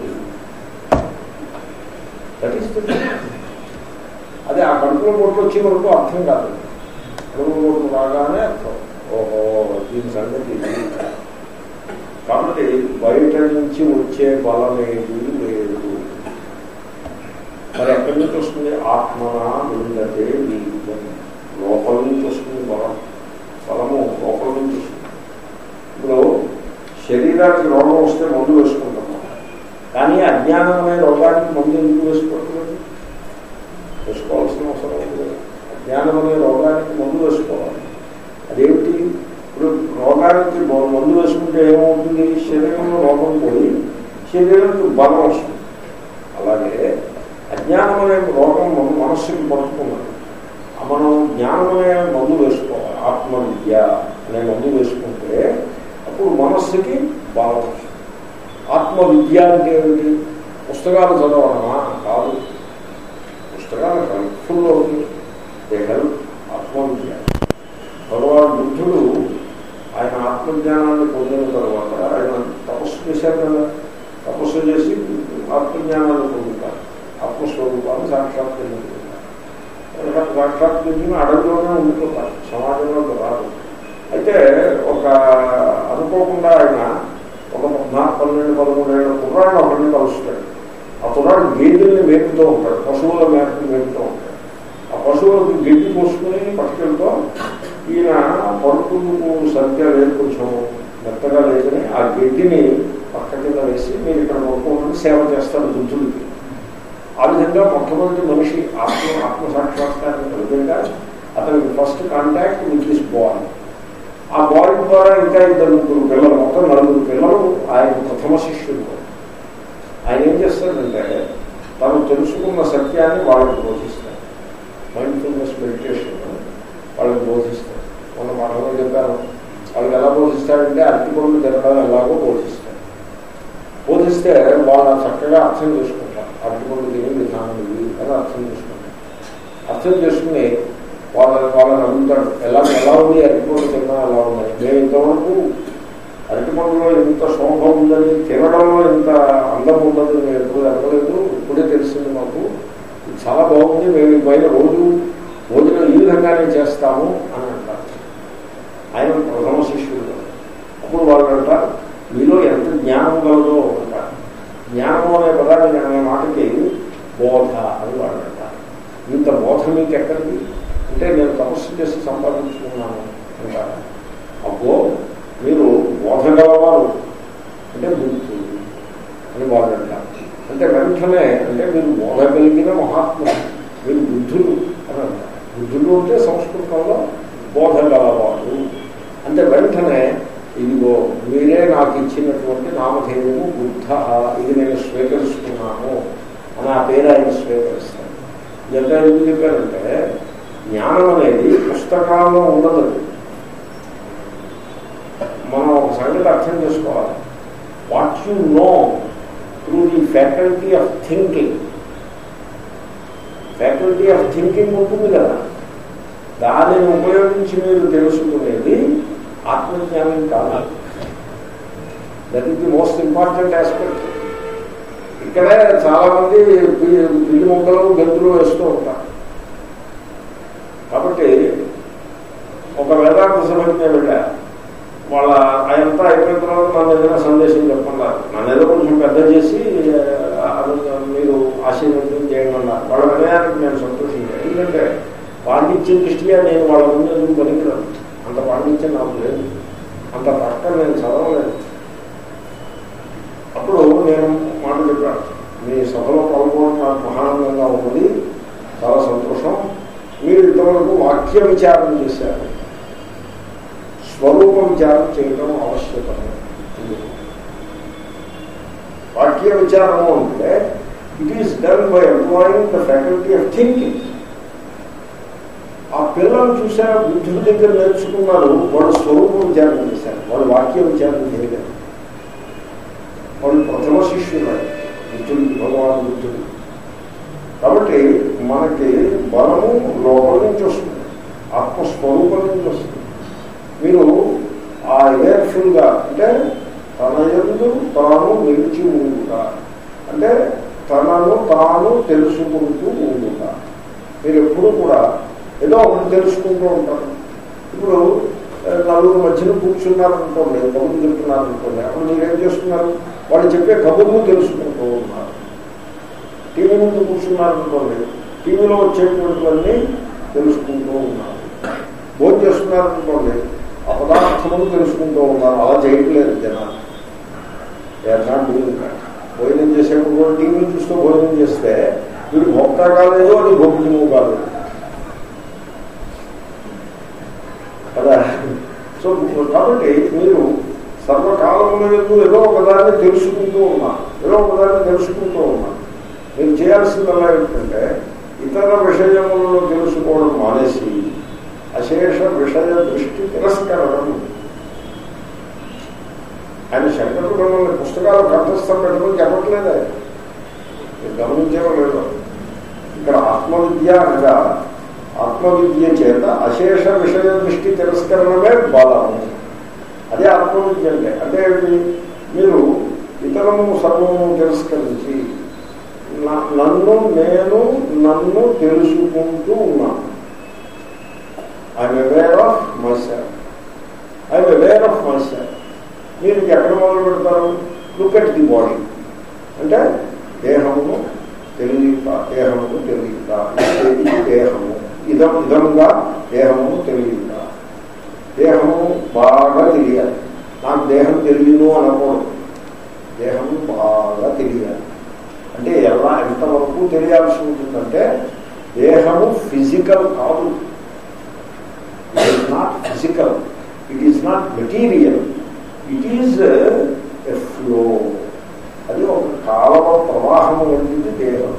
That is the truth. అదే ఆ కడుపులో పొట్లు వచ్చే వరకు అర్థం కాదు కడుపులో పొట్లు రాగానే అర్థం ఓహో దీని సంగతి ఇది. కాబట్టి బయట నుంచి వచ్చే బలం ఏది లేదు మరి ఎక్కడి నుంచి వస్తుంది ఆత్మన విందతే బీజం లోపల నుంచి వస్తుంది బలం బలము లోపల నుంచి వస్తుంది ఇప్పుడు శరీరానికి రోగం వస్తే మందు వేసుకుంటాము కానీ అజ్ఞానం అనే రోగానికి మందు ఎందుకు వేసుకోవట్లేదు వేసుకోవాల్సిన అవసరం లేదు కదా. అజ్ఞానం అనే రోగానికి మందు వేసుకోవాలి అదేమిటి ఇప్పుడు రోగానికి బ- మందు వేసుకుంటే ఏమవుతుంది శరీరంలో రోగం పోయి శరీరానికి బలం వస్తుంది అలాగే అజ్ఞానం అనే రోగం మన మనస్సుకి పడుతున్నది ఆ మనం జ్ఞానం అనే మందు వేసుకోవాలి ఆత్మ విద్య అనే మందు వేసుకుంటే అప్పుడు మనస్సుకి బలం వస్తుంది ఆత్మ విద్య అంటే ఏమిటి పుస్తకాలు చదవడమా కాదు పుస్తకాలు హెల్ప్ఫుల్ అవుతుంది దే హెల్ప్ ఆత్మ విద్య భగవాన్ బుద్ధుడు ఆయన ఆత్మజ్ఞానాన్ని పొందిన తర్వాత ఆయన తపస్సు చేశారు కదా తపస్సు చేసి ఆత్మజ్ఞానాన్ని పొందుతారు ఆత్మస్వరూపాన్ని సాక్షాత్కరించుకుంటారు సాక్షాత్కరించిన అడవిలోనే ఉండిపోతారు సమాజంలోకి రాదు అయితే ఒక అనుకోకుండా ఆయన ఒక పద్నాలుగు పన్నెండు పదమూడేళ్ళ కుర్రాడు ఒకరిని కలుస్తాడు ఆ కుర్రాడు గేదెల్ని మేపుతూ ఉంటాడు పశువుల మేపకి మేపుతూ ఉంటాడు ఆ పశువులకు గడ్డి పోసుకుని పట్టుకెళ్తూ ఈయన పడుకులకు సరిగ్గా లేదు కొంచెం మెత్తగా లేదని ఆ గడ్డిని పక్క కింద వేసి మీరు ఇక్కడ పడుకోమని సేవ చేస్తారు బుద్ధుడికి ఆ విధంగా మొట్టమొదటి మనిషి ఆత్మ ఆత్మ సాక్షాత్కారం కలిగిందా అతనికి first contact with this boy ఆ బాయ్ ద్వారా ఇంకా ఇద్దరు ముగ్గురు పిల్లలు మొత్తం నలుగురు పిల్లలు ఆయన ప్రథమ శిష్యుడు ఆయన ఏం చేస్తాడంటే తను తెలుసుకున్న సత్యాన్ని వాళ్ళకి బోధిస్తాడు మైండ్ఫుల్నెస్ మెడిటేషన్ వాళ్ళకి బోధిస్తాడు మొన్న మనలో చెప్పాను వాళ్ళకి ఎలా బోధిస్తాడంటే అరటిపళ్ళు తినడం ఎలాగో బోధిస్తాడు బోధిస్తే వాళ్ళ చక్కగా అర్థం చేసుకుంటారు అరటిపళ్ళు తినే విధానం ఇది అని అర్థం చేసుకుంటారు అర్థం చేసుకుని వాళ్ళ వాళ్ళని అడుగుతాడు ఎలా ఎలా ఉంది అరటిపళ్ళు తిన్నా ఎలా ఉందని మేము ఇంతవరకు అరటిపళ్ళలో ఇంత శోభ ఉందని తినడంలో ఇంత అందం ఉందని మేము ఎప్పుడు అడగలేదు ఇప్పుడే తెలిసింది మాకు ఇది చాలా బాగుంది మేము ఈ పైన రోజు భోజనం ఈ విధంగానే చేస్తాము అని అంటారు ఆయన ప్రథమ శిష్యుడు అప్పుడు వాళ్ళు అంటారు మీలో ఎంత జ్ఞానం కలదో అంటారు జ్ఞానం అనే పదాన్ని అనే మాటకి బోధ అని వాళ్ళు అంటారు ఇంత బోధ మీకు ఎక్కడికి అంటే నేను తపస్సు చేసి సంపాదించుకున్నాను అంటారు అబ్బో మీరు బోధ గలవారు అంటే బుద్ధులు అని వాళ్ళు అంటారు అంటే వెంటనే అంటే మీరు బోధ కలిగిన మహాత్ములు మీరు బుద్ధులు అని బుద్ధుడు అంటే సంస్కృతంలో బోధ గలవాడు అంటే వెంటనే ఇదిగో మీరే నాకు ఇచ్చినటువంటి నామధేయము బుద్ధ ఇది నేను స్వీకరిస్తున్నాను అని ఆ పేరు ఆయన స్వీకరిస్తాను ఇదంతా ఎందుకు చెప్పారంటే జ్ఞానం అనేది పుస్తకాల్లో ఉండదు మనం ఒక సంగతి అర్థం చేసుకోవాలి what you know through the faculty of thinking faculty of thinking ఉంటుంది కదా దానిని ఉపయోగించి మీరు తెలుసుకునేది ఆత్మజ్ఞానం కాదు that is the most important aspect ఇక్కడే చాలా మంది పిల్లి మొక్కలు గంతులు వేస్తూ ఉంటారు కాబట్టి ఒక వేదాంత సభకి నేను వెళ్ళా వాళ్ళ ఆయనంతా అయిపోయిన తర్వాత నన్ను ఏదైనా సందేశం చెప్పన్నారు నన్ను ఏదో కొంచెం పెద్ద చేసి ఆ, మీరు ఆశీర్వదం చేయండి అన్నారు వాళ్ళ వినయానికి నేను సంతోషించాను ఎందుకంటే పాండిత్యం దృష్ట్యా నేను వాళ్ళ ముందు ఎందుకు పనికిరాను అంత పాండిత్యం నాకు లేదు అంత పక్క నేను చదవలేదు అప్పుడు నేను మాట చెప్పాను మీ సభలో పాల్గొనడం నాకు మహానందంగా ఉన్నది చాలా సంతోషం మీరు ఇంతవరకు వాక్య విచారం చేశారు స్వరూప విచారం చేయడం ఆవశ్యకమే వాక్య విచారము అంటే it is done by employing the faculty of thinking ఆ పిల్లలు చూసారా బుద్ధుడి దగ్గర నేర్చుకున్నారు వాళ్ళు స్వరూప విచారణ చేశారు వాళ్ళు వాక్య విచారణ చేయలేదు వాళ్ళు ప్రథమ శిష్యులు బుద్ధుడు భగవాన్ బుద్ధుడు కాబట్టి మనకి బలము లోపల నుంచి వస్తుంది ఆత్మస్వరూపం నుంచి వస్తుంది మీరు ఆ ఎయిర్ఫుల్గా అంటే తన ఎందు తాను నిలిచి ఉండుట అంటే తనను తాను తెలుసుకుంటూ ఉండుట మీరు ఎప్పుడు కూడా ఏదో ఒకటి తెలుసుకుంటూ ఉంటారు ఇప్పుడు ఆ, నలుగురు మధ్యన కూర్చున్నారనుకోండి కబుర్లు చెప్తున్నారనుకోండి అప్పుడు మీరేం చేస్తున్నారు వాళ్ళు చెప్పే కబుర్లు తెలుసుకుంటూ ఉన్నారు టీవీ ముందు కూర్చున్నారనుకోండి టీవీలో వచ్చేటువంటివన్నీ తెలుసుకుంటూ ఉన్నారు భోజనం చేస్తున్నారనుకోండి ఆ పదార్థములు తెలుసుకుంటూ ఉన్నారు అలా చేయట్లేదు జనాలు నాట్ డూయింగ్ దాట్ భోజనం చేసేప్పుడు కూడా టీవీ చూస్తూ భోజనం చేస్తే వీడు భోక్త కాలేదు అది భోగ్యము కాలేదు కదా సో కాబట్టి మీరు సర్వకాలంలో ఎందుకు ఏదో ఒకదాన్ని తెలుసుకుంటూ ఉన్నారు ఏదో ఒకదాన్ని తెలుసుకుంటూ ఉన్నారు మీరు చేయాల్సిందల్లా ఏంటంటే ఇతర విషయములను తెలుసుకోవడం మానేసి అశేష విషయ దృష్టి తిరస్కరణం ఆయన శంకరుడు మిమ్మల్ని పుస్తకాలు కంఠస్థం పెట్టమని చెప్పట్లేదే మీరు గమనించేవో లేదు ఇక్కడ ఆత్మవిద్య అనగా ఆత్మవిద్య చేత అశేష విషయ దృష్టి తిరస్కరణమే బలము అదే ఆత్మవిద్య అంటే అంటే ఏమిటి మీరు ఇతరము సర్వము తిరస్కరించి నా- నన్ను నేను నన్ను తెలుసుకుంటూ ఉన్నాను I'm aware of myself I'm aware of myself మీరు ఎక్కడ మొదలు పెడతారు లుక్ ఎట్ ది బాడీ అంటే దేహము తెలియట దేహము తెలియట ఇది దేహము ఇదం ఇదంగా దేహము తెలియట దేహము బాగా తెలియాలి నాకు దేహం తెలియను అనకూడదు దేహము బాగా తెలియాలి అంటే ఎలా ఎంతవరకు తెలియాల్సి ఉంటుందంటే దేహము ఫిజికల్ కాదు it is not physical it is not material it is a flow అది ఒక కాలవ ప్రవాహం వంటిది దేహం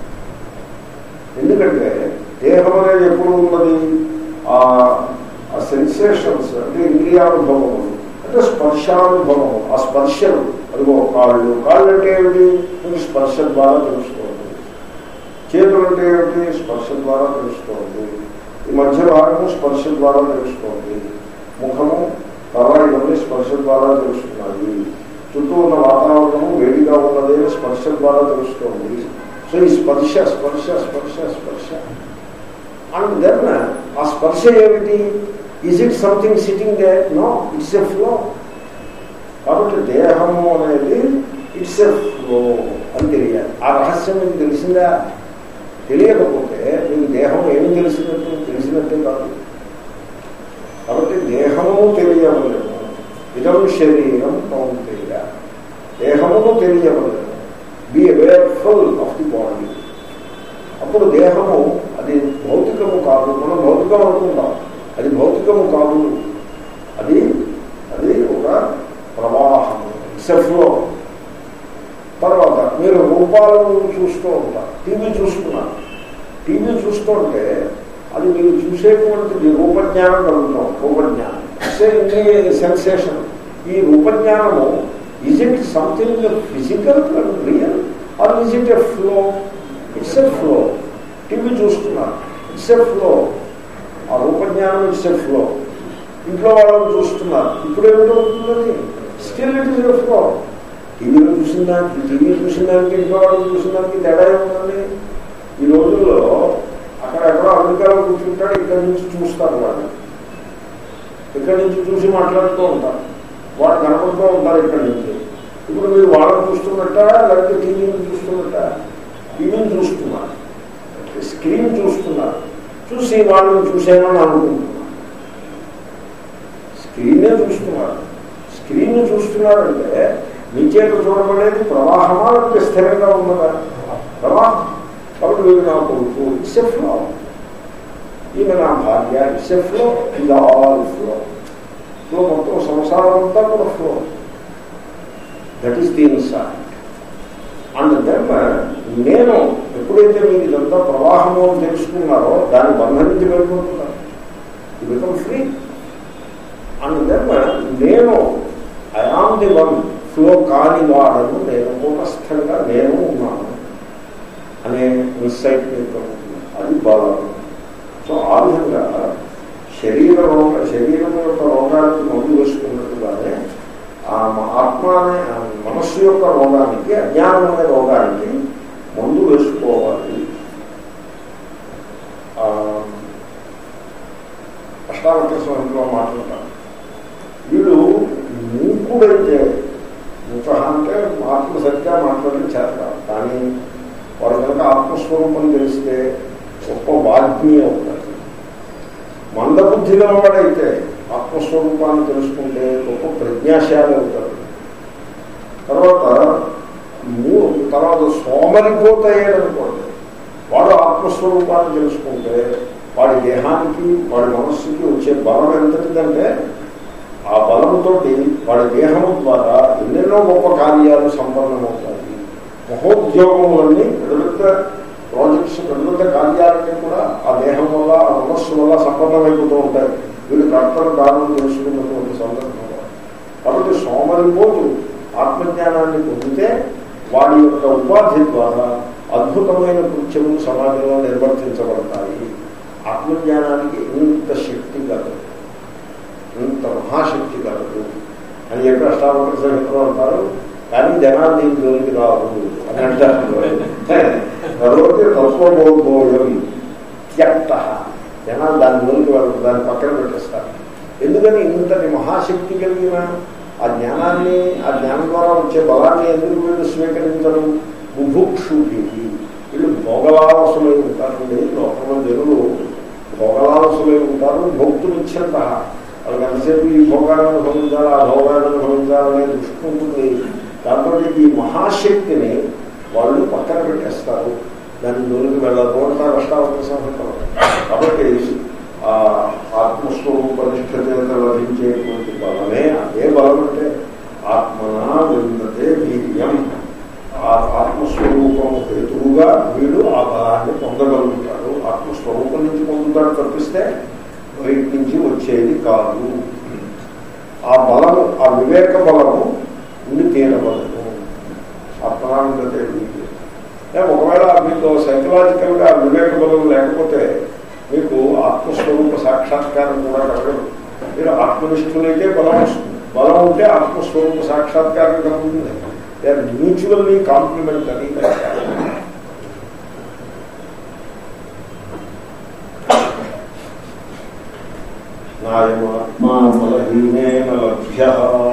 ఎందుకంటే దేహం అనేది ఎప్పుడు ఉన్నది ఆ సెన్సేషన్స్ అంటే ఇంద్రియానుభవములు అంటే స్పర్శానుభవం ఆ స్పర్శలు అదిగో కాళ్ళు కాళ్ళు అంటే ఏమిటి మీకు స్పర్శ ద్వారా తెలుసుకోండి చేతులు అంటే ఏమిటి స్పర్శ ద్వారా తెలుసుకోండి ఈ మధ్య భాగము స్పర్శ ద్వారా తెలుసుకోండి ముఖము తల ఇవన్నీ స్పర్శ ద్వారా తెలుస్తున్నాయి చుట్టూ ఉన్న వాతావరణము వేడిగా ఉన్నదే స్పర్శ ద్వారా తెలుస్తోంది సో ఈ స్పర్శ స్పర్శ స్పర్శ స్పర్శ అండ్ దెన్ ఆ స్పర్శ ఏమిటి is it something sitting there no it's a flow కాబట్టి దేహము అనేది ఇట్స్ ఎ ఫ్లో అని తెలియాలి ఆ రహస్యం మీకు తెలిసిందా తెలియకపోతే మీకు దేహం ఏమి తెలిసినట్టు తెలిసినట్టే కాదు కాబట్టి దేహము తెలియవలేము ఇదం శరీరం కౌంతేయ దేహమును తెలియవలేము be awareful of the body అప్పుడు దేహము అది భౌతిక భౌతికము కాదు మనం భౌతికం అనుకుంటాం అది భౌతికము కాదు అది అది ఒక ప్రవాహం సెఫ్లో తర్వాత మీరు రూపాలను చూస్తూ ఉంటారు టీవీ చూస్తున్నారు టీవీ చూస్తుంటే అది మీరు చూసేటువంటిది రూపజ్ఞానం కలుగుతాం రూపజ్ఞానం సెన్సేషన్ ఈ రూపజ్ఞానము is it something physical real or is it a flow it's a flow TV చూస్తున్నారు ఇట్స్ ఎ ఫ్లో ఆ రూపజ్ఞానం ఇట్స్ ఎ ఫ్లో ఇంట్లో వాళ్ళని చూస్తున్నారు ఇప్పుడు ఏమిటవుతుందని still it is a flow టీవీలో చూసిన దానికి టీవీ చూసిన దానికి ఇంట్లో వాళ్ళు చూసిన దానికి తేడా ఏముందండి ఈ రోజుల్లో అక్కడ ఎక్కడో అమెరికాలో కూర్చుంటాడు ఇక్కడి నుంచి చూస్తారు వాళ్ళు ఇక్కడి నుంచి చూసి మాట్లాడుతూ ఉంటారు వాళ్ళు కనపడుతూ ఉంటారు ఇక్కడి నుంచి ఇప్పుడు మీరు వాళ్ళని చూస్తున్నట్ట లేకపోతే టీవీని చూస్తున్నట్ట టీవీని చూస్తున్నారు స్క్రీన్ చూస్తున్నారు చూసి వాళ్ళని చూసేమని అనుకుంటున్నారు స్క్రీనే చూస్తున్నారు స్క్రీన్ చూస్తున్నారంటే మీ చేత చూడబడేది ప్రవాహమా లేకపోతే స్థిరంగా ఉన్నదా ప్రవాహం కాబట్టి వీడు నా కొడుకు ఇట్స్ ఎ ఫ్లో ఈమె నా భార్య ఇట్స్ ఎ ఫ్లో ఇది ఆల్ ఫ్లో ఫ్లో మొత్తం సంసారం అంతా కూడా flow that is the insight and then నేను ఎప్పుడైతే మీరు ఇదంతా ప్రవాహము అని తెలుసుకున్నారో దాన్ని బంధించి వెళ్ళిపోతున్నారు ఇది బికమ్ ఫ్రీ అండ్ దెన్ నేను I am the one flow కాని వాడను నేను కూటస్థంగా నేను ఉన్నాను అనే ఇన్సైట్ మీకు అది బలం సో ఆ విధంగా శరీర రోగ శరీరం యొక్క రోగానికి మందు వేసుకున్నట్టుగానే ఆ ఆత్మ అనే మనస్సు యొక్క రోగానికి అజ్ఞానం అనే రోగానికి మందు వేసుకోవాలి అష్టావక్ర స్వామిలో మాట్లాడతారు వీడు మూకుడైతే మూక అంటే ఆత్మ సరిగ్గా మాట్లాడడం చేస్తారు కానీ వాడు కనుక ఆత్మస్వరూపం తెలిస్తే గొప్ప వాగ్మీ అవుతాడు మందబుద్ధి గలవాడైతే ఆత్మస్వరూపాన్ని తెలుసుకుంటే గొప్ప ప్రజ్ఞాశాలి అవుతాడు తర్వాత తర్వాత సోమరిపోతాయేదనుకోండి వాడు ఆత్మస్వరూపాన్ని తెలుసుకుంటే వాడి దేహానికి వాడి మనస్సుకి వచ్చే బలం ఎంతటిదంటే ఆ బలంతో వాడి దేహము ద్వారా ఎన్నెన్నో గొప్ప కార్యాలు సంపన్నమవుతాయి మహోద్యోగములన్నీ పెద్ద పెద్ద ప్రాజెక్ట్స్ పెద్ద పెద్ద కార్యాలన్నీ కూడా ఆ దేహం వల్ల ఆ మనస్సు వల్ల సంపన్నమైపోతూ ఉంటాయి వీళ్ళు కర్తను దానం తెలుసుకున్నటువంటి సందర్భంలో కాబట్టి సోమరిపోతు ఆత్మజ్ఞానాన్ని పొందితే వాడి యొక్క ఉపాధి ద్వారా అద్భుతమైన కృత్యములు సమాజంలో నిర్వర్తించబడతాయి ఆత్మజ్ఞానానికి ఇంత శక్తి కలదు ఇంత మహాశక్తి కలదు అని చెప్పి అష్టావక్ర సంహితలో అంటారు కానీ జనాలు దీని జోలికి రావు అని అంటారు తర్వాత తత్వబోధోయం త్యక్త జనాలు దాని జోలికి వాళ్ళు దాన్ని పక్కన పెట్టేస్తారు ఎందుకని ఇంతటి మహాశక్తి కలిగిన ఆ జ్ఞానాన్ని ఆ జ్ఞానం ద్వారా వచ్చే బలాన్ని ఎందుకు వీళ్ళు స్వీకరించడం బుభుక్షుకి వీళ్ళు భోగలాలసులై ఉంటారండి లోకంలో జనులు భోగలాలసులై ఉంటారు భక్తులు ఇచ్చంత వాళ్ళకి ఎంతసేపు ఈ భోగాన్ని అనుభవించాలి ఆ భోగాన్ని అనుభవించాలనే దృష్టి ఉంటుంది దాంతో ఈ మహాశక్తిని వాళ్ళు పక్కన పెట్టేస్తారు దాని జోలికి వెళ్ళరు అంటారు అష్టావక్ర సంహితలో కాబట్టి ఆ ఆత్మస్వరూప నిష్ఠ చేత లభించేటువంటి బలమే అదే బలం అంటే ఆత్మనా విందతే వీర్యం ఆ ఆత్మస్వరూపం హేతువుగా వీడు ఆ బలాన్ని పొందగలుగుతాడు ఆత్మస్వరూపం నుంచి పొందుతాడు తప్పిస్తే బయట నుంచి వచ్చేది కాదు ఆ బలము ఆ వివేక బలము ఉండి తీరబలము ఆత్మనాందతే వీర్యం ఒకవేళ మీకు సైకలాజికల్గా వివేక బలం లేకపోతే మీకు ఆత్మస్వరూప సాక్షాత్కారం కూడా కలగదు మీరు ఆత్మనిష్ఠులైతే బలం వస్తుంది బలం ఉంటే ఆత్మస్వరూప సాక్షాత్కారం కలుగుతుంది దే ఆర్ మ్యూచువల్లీ కాంప్లిమెంటరీ నాయమాత్మా బలహీనేన లభ్య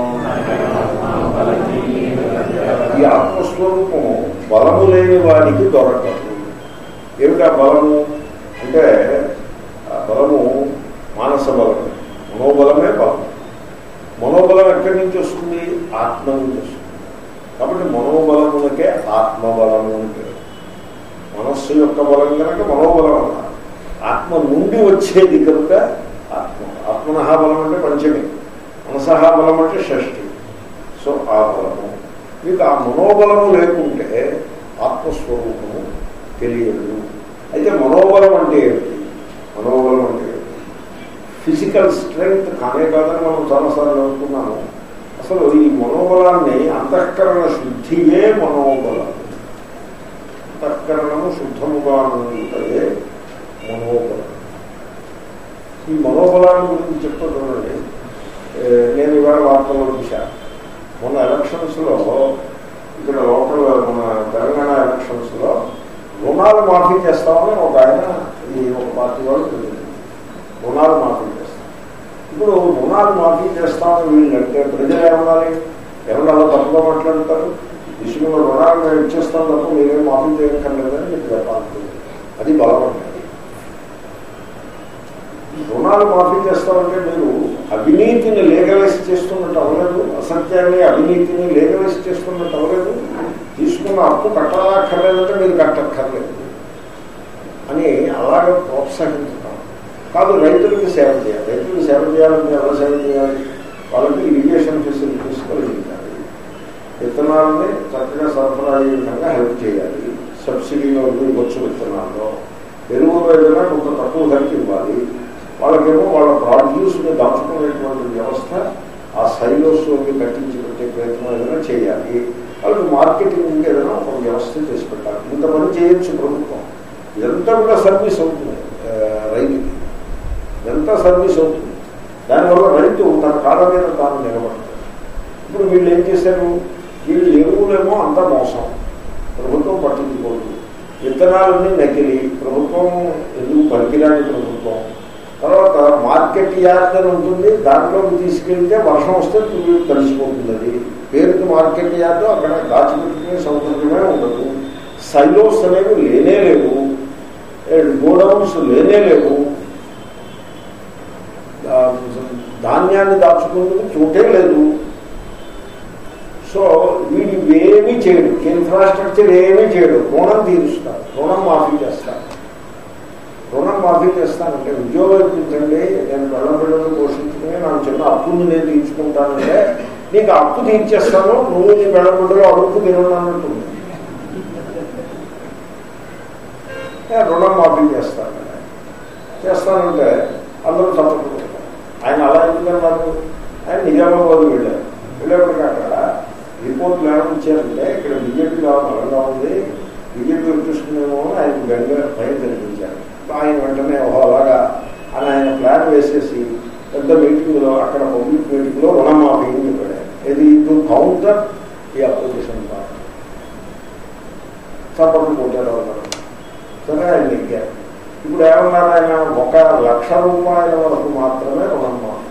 ఈ ఆత్మస్వరూపము బలము లేని వాడికి దొరకదు ఏమిటా బలము అంటే ఆ బలము మానస బలం మనోబలమే బలం మనోబలం ఎక్కడి నుంచి వస్తుంది ఆత్మ నుంచి వస్తుంది కాబట్టి మనోబలమునకే ఆత్మబలము అంటే మనస్సు యొక్క బలం కనుక మనోబలం అన్నారు ఆత్మ నుండి వచ్చేది కనుక ఆత్మ ఆత్మనహ బలం అంటే పంచమి మనసహ బలం అంటే షష్ఠి సో ఆ బలము మీకు ఆ మనోబలము లేకుంటే ఆత్మస్వరూపము తెలియదు అయితే మనోబలం అంటే ఏమిటి మనోబలం అంటే ఏమిటి ఫిజికల్ స్ట్రెంగ్త్ కానే కాదని మనం చాలాసార్లు అనుకున్నాము అసలు ఈ మనోబలాన్ని అంతఃకరణ శుద్ధియే మనోబలం అంతఃకరణము శుద్ధముగా ఉంటే మనోబలం ఈ మనోబలాన్ని గురించి చెప్తూ చూడండి ఏ, నేను ఇవాళ వార్తల్లో చూశాను మొన్న ఎలక్షన్స్లో ఇక్కడ లోకల్ మన తెలంగాణ ఎలక్షన్స్లో రుణాలు మాఫీ చేస్తామని ఒక ఆయన ఈ ఒక పార్టీ వాళ్ళు తెలియదు రుణాలు మాఫీ చేస్తాం ఇప్పుడు రుణాలు మాఫీ చేస్తామని వీళ్ళంటే ప్రజలు ఏమనాలి ఎవరు అలా తప్పుగా మాట్లాడతారు విషయంలో రుణాలు మేము ఇచ్చేస్తాం తప్ప మీరేం మాఫీ చేయక్కర్లేదని మీకు చెప్పాలి అది బలం అంటే రుణాలు మాఫీ చేస్తామంటే మీరు అవినీతిని లీగలైజ్ చేస్తున్నట్టు అవ్వలేదు అసత్యాన్ని అవినీతిని లీగలైజ్ చేస్తున్నట్టు అవ్వలేదు తీసుకున్న అప్పు కట్టాలక్కర్లేదంటే మీరు కట్టక్కర్లేదు అని అలాగే ప్రోత్సహించడం కాదు రైతులకి సేవ చేయాలి రైతులకు సేవ చేయాలంటే ఎలా సేవ చేయాలి వాళ్ళకి ఇరిగేషన్ ఫెసిలిటీస్ కలిగించాలి విత్తనాలని చక్కగా సరఫరా అయ్యే విధంగా హెల్ప్ చేయాలి సబ్సిడీలో ఇవ్వచ్చు విత్తనాల్లో ఎరువులు ఏదైనా కొంత తక్కువ ధరకి ఇవ్వాలి వాళ్ళకేమో వాళ్ళ ప్రాడ్యూస్ని దాచుకునేటువంటి వ్యవస్థ ఆ సైలోస్లోకి కట్టించి పెట్టే ప్రయత్నం ఏదైనా చేయాలి వాళ్ళకి మార్కెటింగ్ ఏదైనా ఒక వ్యవస్థ చేసి పెట్టాలి ఇంత పని చేయొచ్చు ప్రభుత్వం ఇదంతా కూడా సర్వీస్ అవుతుంది ఆ, రైతుకి ఇదంతా సర్వీస్ అవుతుంది దానివల్ల రైతు తన కాళ్ళ మీద తాను నిలబడతాడు ఇప్పుడు వీళ్ళు ఏం చేశారు వీళ్ళు ఎరువులేమో అంతా మోసం ప్రభుత్వం పట్టించుకోదు విత్తనాలన్నీ నకిలి ప్రభుత్వం ఎందుకు పనికిరాని ప్రభుత్వం తర్వాత మార్కెట్ యార్డ్ అని ఉంటుంది దాంట్లోకి తీసుకెళ్తే వర్షం వస్తే తుది కలిసిపోతుంది అది పేరుకి మార్కెట్ యార్డ్ అక్కడ దాచిపెట్టుకునే సౌకర్యమే ఉండదు సైలోస్ అనేవి లేనే లేవు గోడౌన్స్ లేనే లేవు ఆ, ధాన్యాన్ని దాచుకునేందుకు చోటే లేదు సో వీడు ఏమీ చేయడు ఇన్ఫ్రాస్ట్రక్చర్ ఏమీ చేయడు రుణం తీరుస్తారు రుణం మాఫీ చేస్తారు రుణం మాఫీ చేస్తానంటే ఉద్యోగం ఇప్పించండి నేను పిల్లపిల్లలు పోషించుకుని నాకు చిన్న అప్పుని నేను తీర్చుకుంటానంటే నీకు అప్పు తీర్చేస్తాను నువ్వు నీ పిల్లపిల్లలు అడుగు తినన్నట్టుంది నేను రుణం మాఫీ చేస్తాను చేస్తానంటే అందరూ తప్పకుండా ఆయన అలా ఎందుకన్నారు ఆయన నిజామాబాద్ వెళ్ళారు వెళ్ళేప్పటికీ అక్కడ రిపోర్ట్లు ఏమైనా ఇచ్చారంటే ఇక్కడ బీజేపీ బలంగా ఉంది బీజేపీ వచ్చేస్తుందేమో అని ఆయన గంగా భయం కనిపించారు ఆయన వెంటనే ఓహో అలాగా అని ఆయన ప్లాన్ వేసేసి పెద్ద మీటింగ్లో అక్కడ పబ్లిక్ మీటింగ్లో రుణమాఫీ అని చెప్పాడు ఇది టు కౌంటర్ ఈ అపోజిషన్ పార్టీ చప్పట్లు కొట్టారు అన్నారు సరే ఆయన నెగ్గారు ఇప్పుడు ఏమన్నారు ఆయన ఒక లక్ష రూపాయల వరకు మాత్రమే రుణం మాఫీ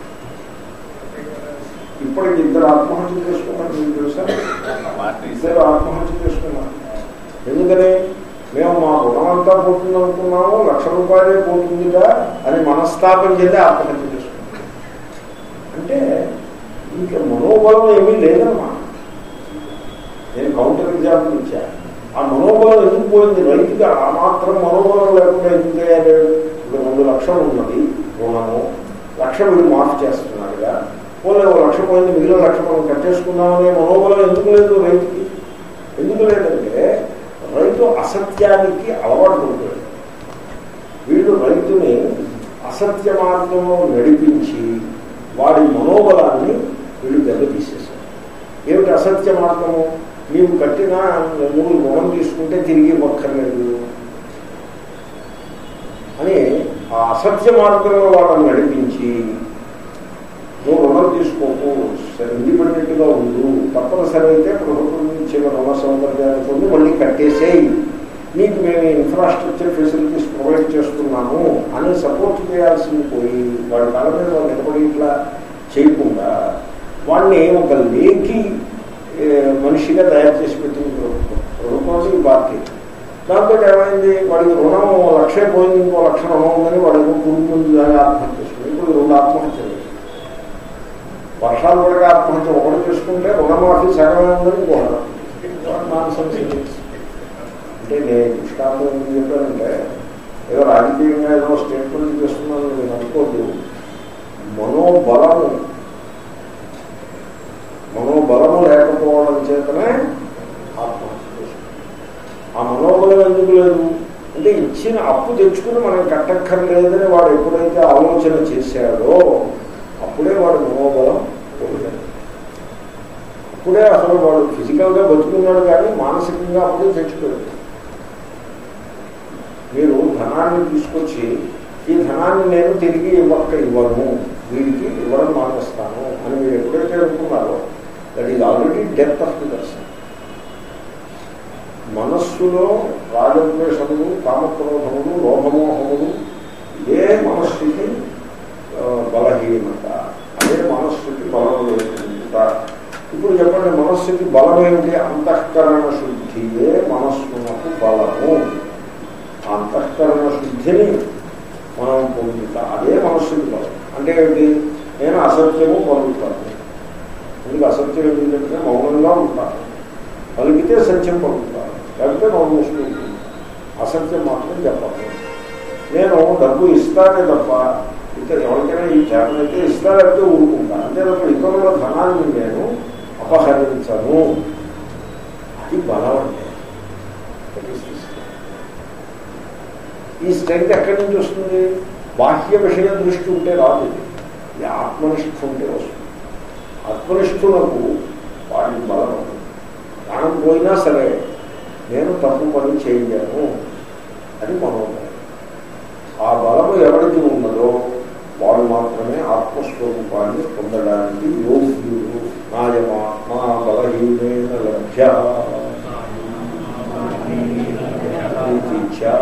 ఇప్పటికి ఇద్దరు ఆత్మహత్య చేసుకున్నారు మీకు తెలుసా ఇద్దరు ఆత్మహత్య చేసుకున్నారు ఎందుకని మేము మా రుణం అంతా పోతుంది అనుకున్నాము లక్ష రూపాయలే పోతుందిగా అని మనస్తాపం చేస్తే ఆత్మహత్య చేసుకున్నాం అంటే ఇంకా మనోబలం ఏమీ లేదన్నమాట నేను కౌంటర్ ఎగ్జాంపుల్ ఇచ్చా ఆ మనోబలం ఎందుకు పోయింది రైతుగా ఆ మాత్రం మనోబలం లేకుండా ఎందుకు తయారు ఇప్పుడు రెండు లక్షలు ఉన్నది రుణము లక్ష వీడు మాఫ్ చేస్తున్నాడుగా పోలే ఓ లక్ష పోయింది మిగిలిన లక్ష మనం కట్టేసుకుందామనే మనోబలం ఎందుకు లేదు రైతుకి ఎందుకు లేదంటే రైతు అసత్యానికి అలవాటు పడిపోయాడు వీళ్ళు రైతుని అసత్య మార్గంలో నడిపించి వాడి మనోబలాన్ని వీళ్ళు దెబ్బతీసేశారు ఏమిటి అసత్య మార్గము నీవు కట్టిన నువ్వు రుణం తీసుకుంటే తిరిగి ఇవ్వక్కర్లేదు అని ఆ అసత్య మార్గంలో వాళ్ళని నడిపించి నువ్వు రుణం తీసుకోకు ఇండిపెండెంట్గా ఉండు తప్పనిసరి అయితే ప్రభుత్వం నుంచి రుణ సౌకర్యాన్ని పొంది మళ్ళీ కట్టేసేయి నీకు మేము ఇన్ఫ్రాస్ట్రక్చర్ ఫెసిలిటీస్ ప్రొవైడ్ చేస్తున్నాము అని సపోర్ట్ చేయాల్సింది పోయి వాడి కాళ్ళ మీద వాళ్ళు నిలబడి ఇట్లా చేయకుండా వాడిని ఒక లేఖి ఏ, మనిషిగా తయారు చేసి పెట్టింది ప్రభుత్వం ప్రభుత్వం ఈ పార్టీ దాంతో ఏమైంది వాడికి రుణం ఓ లక్షే పోయింది ఇంకో లక్ష రుణం ఉందని వాడికి కూలి ముందు దాన్ని ఆత్మహత్య చేసుకుంది ఇప్పుడు రెండు ఆత్మహత్యలు వర్షాలు పడక ఆత్మహత్య ఒకటి చేసుకుంటే రుణమాఫీ సగమే ఉందని ఇంకోటి నాన్ సెన్స్ ఇది. అంటే నేను దృష్టాంతం ఎందుకు చెప్పానంటే ఏదో రాజకీయంగా ఏదో స్టేట్మెంట్ చేస్తున్నాను నేను అనుకోద్దు మనోబలము మనోబలము లేకపోవడం చేతనే ఆత్మహత్య చేసుకుంటాం. ఆ మనోబలం ఎందుకు లేదు అంటే ఇచ్చిన అప్పు తెచ్చుకుని మనం కట్టక్కర్లేదని వాడు ఎప్పుడైతే ఆలోచన చేశాడో అప్పుడే వాడు మనోబలం కోల్పోయాడు అప్పుడే అసలు వాడు ఫిజికల్గా బతుకున్నాడు కానీ మానసికంగా అప్పుడే చచ్చిపోయాడు మీరు ధనాన్ని తీసుకొచ్చి ఈ ధనాన్ని నేను తిరిగి ఇవ్వక ఇవ్వను వీడికి ఇవ్వడం మానేస్తాను అని మీరు ఎప్పుడైతే అనుకున్నారో that is already death of the person మనస్సులో రాగద్వేషములు కామక్రోధములు లోభమోహములు ఇదే మనస్సుకి ఆ, బలహీనత అదే మనస్సుకి బలం లేకుండా ఇప్పుడు చెప్పండి మనస్సుకి బలం ఏమిటి అంతఃకరణ శుద్ధియే మనస్సునకు బలము ఆ అంతఃకరణ శుద్ధిని మనం పొందుతా అదే మనస్సుకి బలం అంటే ఏమిటి నేను అసత్యము పొందుతాను ఎందుకు అసత్యం ఏంటంటే మౌనంగా ఉంటాను పలికితే సత్యం పలుకుతాను లేకపోతే మౌనం ఉంటుంది అసత్యం మాత్రం చెప్పాలి నేను డబ్బు ఇస్తానే తప్ప ఇక ఎవరికైనా ఈ చేతనైతే ఇస్తా లేకపోతే ఊరుకుంటా అంతే తప్ప ఇతరుల ధనాన్ని నేను అపహరించను అది బలం అంటే That is the strength. ఈ స్ట్రెంగ్త్ ఎక్కడి నుంచి వస్తుంది బాహ్య విషయ దృష్టి ఉంటే రాదు ఇది ఇది ఆత్మనిష్ఠ ఉంటే వస్తుంది ఆత్మనిష్ఠులకు వాడి బలం ఉంటుంది. ప్రాణం పోయినా సరే నేను తప్పు పని చేయలేను అని మనోబలం ఆ బలము ఎవరికి ఉన్నదో వాడు మాత్రమే ఆత్మస్వరూపాన్ని పొందడానికి యోగ్యుడు నాయమాత్మ బలహీనైన లభ్య ఇది చ.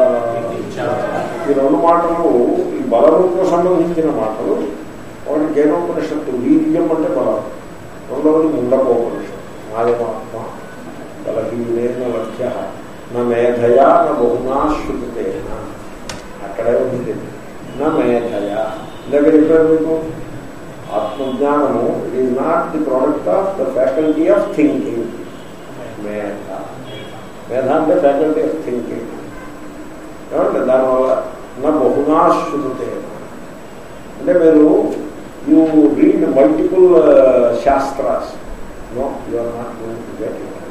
ఈ రెండు మాటలు ఈ బలముతో సంబంధించిన మాటలు ఒకటి కేనోపనిషత్తు వీర్యం అంటే బలం రెండవది ముండకోపనిషత్తు నాయమాత్మ బలహీనైన లభ్య నా మేధయా నా బహునా శృతేన అక్కడే ఉంది నా మేధయా ఇందాక చెప్పారు మీకు ఆత్మజ్ఞానము it is not the product of the faculty of thinking మేధ మేధ అంటే ఫ్యాకల్టీ ఆఫ్ థింకింగ్ ఏమంటే దానివల్ల నా బహునా శృతేన అంటే మీరు యూ రీడ్ మల్టిపుల్ శాస్త్రాస్ no you are not going to get it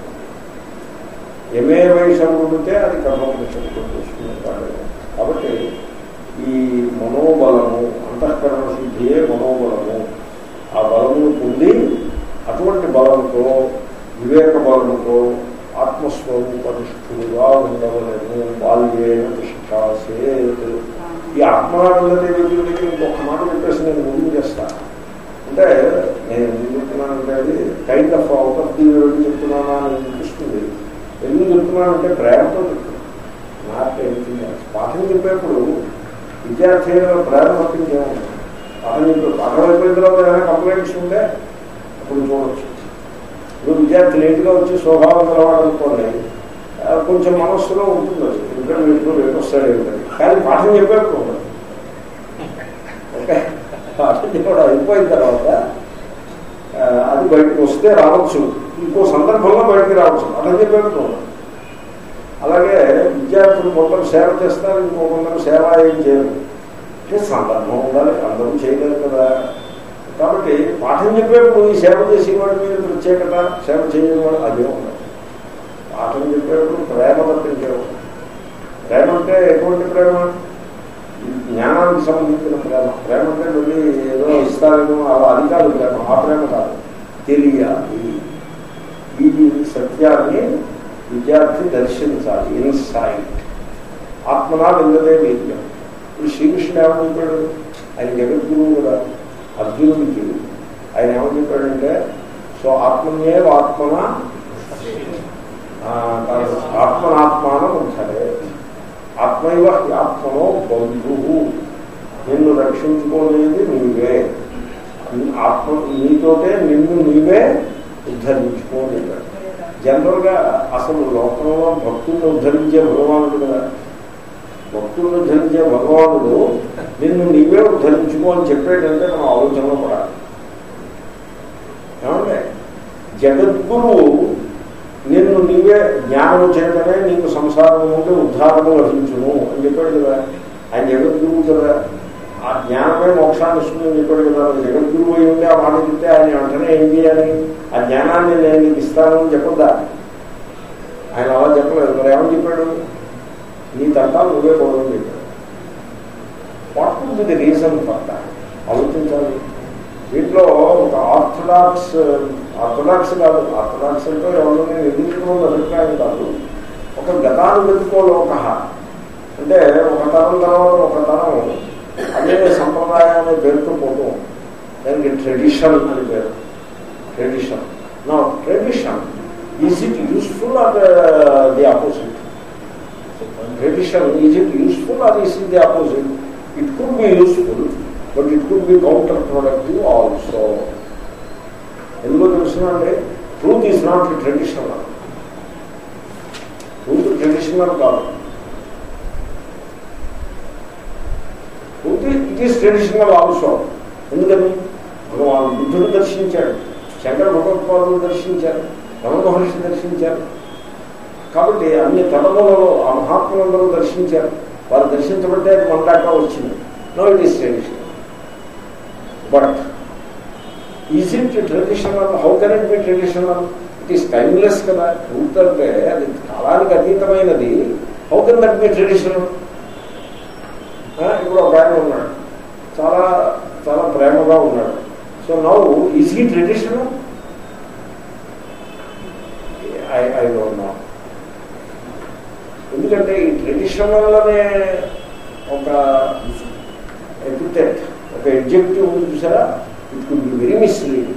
ఎమే వైషం ఉంటే అది కర్మోపనిషత్తు చూసుకునే కాబట్టి ఈ మనోబలము అంతఃకరణ శుద్ధియే మనోబలము ఆ బలమును పొంది అటువంటి బలంతో వివేక బలముతో ఆత్మస్వరూపనిష్ఠుడుగా ఉండవలను బాల్యేన తిష్టాసేత్ ఈ ఆత్మనాథదేవి దగ్గర ఇంకొక మాట చెప్పేసి నేను ముందు చేస్తాను అంటే నేను ఎందుకు చెప్తున్నానంటే అది kind of out of the world చెప్తున్నానా అని అనిపిస్తుంది ఎందుకు చెప్తున్నానంటే ప్రేమతో చెప్తున్నాను నాకు ఎనిథింగ్ ఎల్స్. పాఠం చెప్పేప్పుడు విద్యార్థుల ప్రేమ తప్పించేమో పాఠం చెప్పే పాఠం అయిపోయిన తర్వాత ఏమైనా కంప్లైంట్స్ ఉంటే అప్పుడు చూడొచ్చు ఇప్పుడు విద్యార్థి లేట్గా వచ్చి స్వభావం కలవాలనుకోండి ఆ, కొంచెం మనస్సులో ఉంటుంది అది ఎందుకంటే వీటిలో రేపు వస్తాడు ఏమిటని కానీ పాఠం చెప్పేప్పుడు ఉండదు ఓకే పాఠం చెప్పడం అయిపోయిన తర్వాత ఆ, అది బయటకు వస్తే రావచ్చు ఇంకో సందర్భంలో బయటకు రావచ్చు పాఠం చెప్పేప్పుడు ఉండదు అలాగే విద్యార్థులు కొందరు సేవ చేస్తారు ఇంకో కొందరు సేవ ఏం చేయరు అంటే సందర్భం ఉండాలి అందరూ చేయలేరు కదా కాబట్టి పాఠం చెప్పేప్పుడు ఈ సేవ చేసేవాడి మీద ప్రత్యేకత సేవ చేయని వాడు అదే ఉండదు పాఠం చెప్పేప్పుడు ప్రేమ తప్పించేవాడు ప్రేమ అంటే ఎటువంటి ప్రేమ ఈ జ్ఞానానికి సంబంధించిన ప్రేమ ప్రేమ అంటే మళ్ళీ ఏదో ఇస్తారేమో అలా అది కాదు ప్రేమ ఆ ప్రేమ కాదు తెలియాలి ఈ సత్యాన్ని విద్యార్థి దర్శించాలి ఇన్సైట్ ఆత్మనా విందదే వీర్యం ఇప్పుడు శ్రీకృష్ణుడు ఏమని చెప్పాడు ఆయన జగద్గురువు కదా అర్జునుడికి ఆయన ఏమని చెప్పాడంటే సో ఆత్మన్యే ఆత్మన ఆత్మనాత్మానం సరే ఆత్మైవ ఆత్మనో బంధువు నిన్ను రక్షించుకోలేదు నీవే ఆత్మ నీతోటే నిన్ను నీవే ఉద్ధరించుకోలేదు జనరల్గా అసలు లోకంలో భక్తులను ఉద్ధరించే భగవానుడు కదా భక్తులను ఉద్ధరించే భగవానుడు నిన్ను నీవే ఉద్ధరించుకో అని చెప్పేటంటే మనం ఆలోచనలో పడాలి ఏమంటే జగద్గురువు నిన్ను నీవే జ్ఞానము చేతనే నీకు సంసారం నుండి ఉద్ధారము లభించును అని చెప్పాడు కదా ఆయన జగద్గురువు కదా ఆ జ్ఞానమే మోక్షాన్ని ఇస్తుందని చెప్పాడు కదా నువ్వు జగద్గురువు అయి ఉండి ఆ మాట చెప్తే ఆయన వెంటనే ఏం చేయాలి ఆ జ్ఞానాన్ని నేను నీకు ఇస్తాను అని చెప్పొద్దా ఆయన అలా చెప్పలేదు మరి ఏమని చెప్పాడు నీ తంటాలు నువ్వే కొడవని చెప్పాడు what would the reason for that ఆలోచించాలి వీటిలో ఒక ఆర్థడాక్స్ ఆర్థడాక్స్ కాదు ఆర్థడాక్స్ అంటే ఎవరిని ఎదుర్కోవడం అభిప్రాయం కాదు ఒక గతానుగతికో లోక అంటే ఒక తరం తర్వాత ఒక తరం అదే సంప్రదాయం అనే పేరుతో పోతూ ఉంటుంది. దానికి ట్రెడిషన్ అని పేరు ట్రెడిషన్ నా tradition is it useful or the opposite tradition is it useful or is it the opposite it could be useful but it could be counterproductive also ఎందుకో తెలుసునంటే truth is not traditional truth traditional కాదు truth it is traditional also ఎందుకని భగవాన్ బుద్ధుడు దర్శించాడు శంకర భగవత్పాదులు దర్శించారు రమణ మహర్షి దర్శించారు కాబట్టి అన్ని తరములలో ఆ మహాత్ములందరూ దర్శించారు వారు దర్శించబట్టే అది మన దాకా వచ్చింది no it is traditional but is it traditional how can it be traditional it is timeless కదా ట్రూత్ అంటే అది కాలానికి అతీతమైనది how can that be traditional ఇప్పుడు ఒక ఆయన ఉన్నాడు చాలా చాలా ప్రేమగా ఉన్నాడు so now is he traditional I I don't know ఎందుకంటే ఈ ట్రెడిషనల్ అనే ఒక ఎపిటెట్ ఒక ఎగ్జెక్టివ్ ఉంది చూసారా it could be very misleading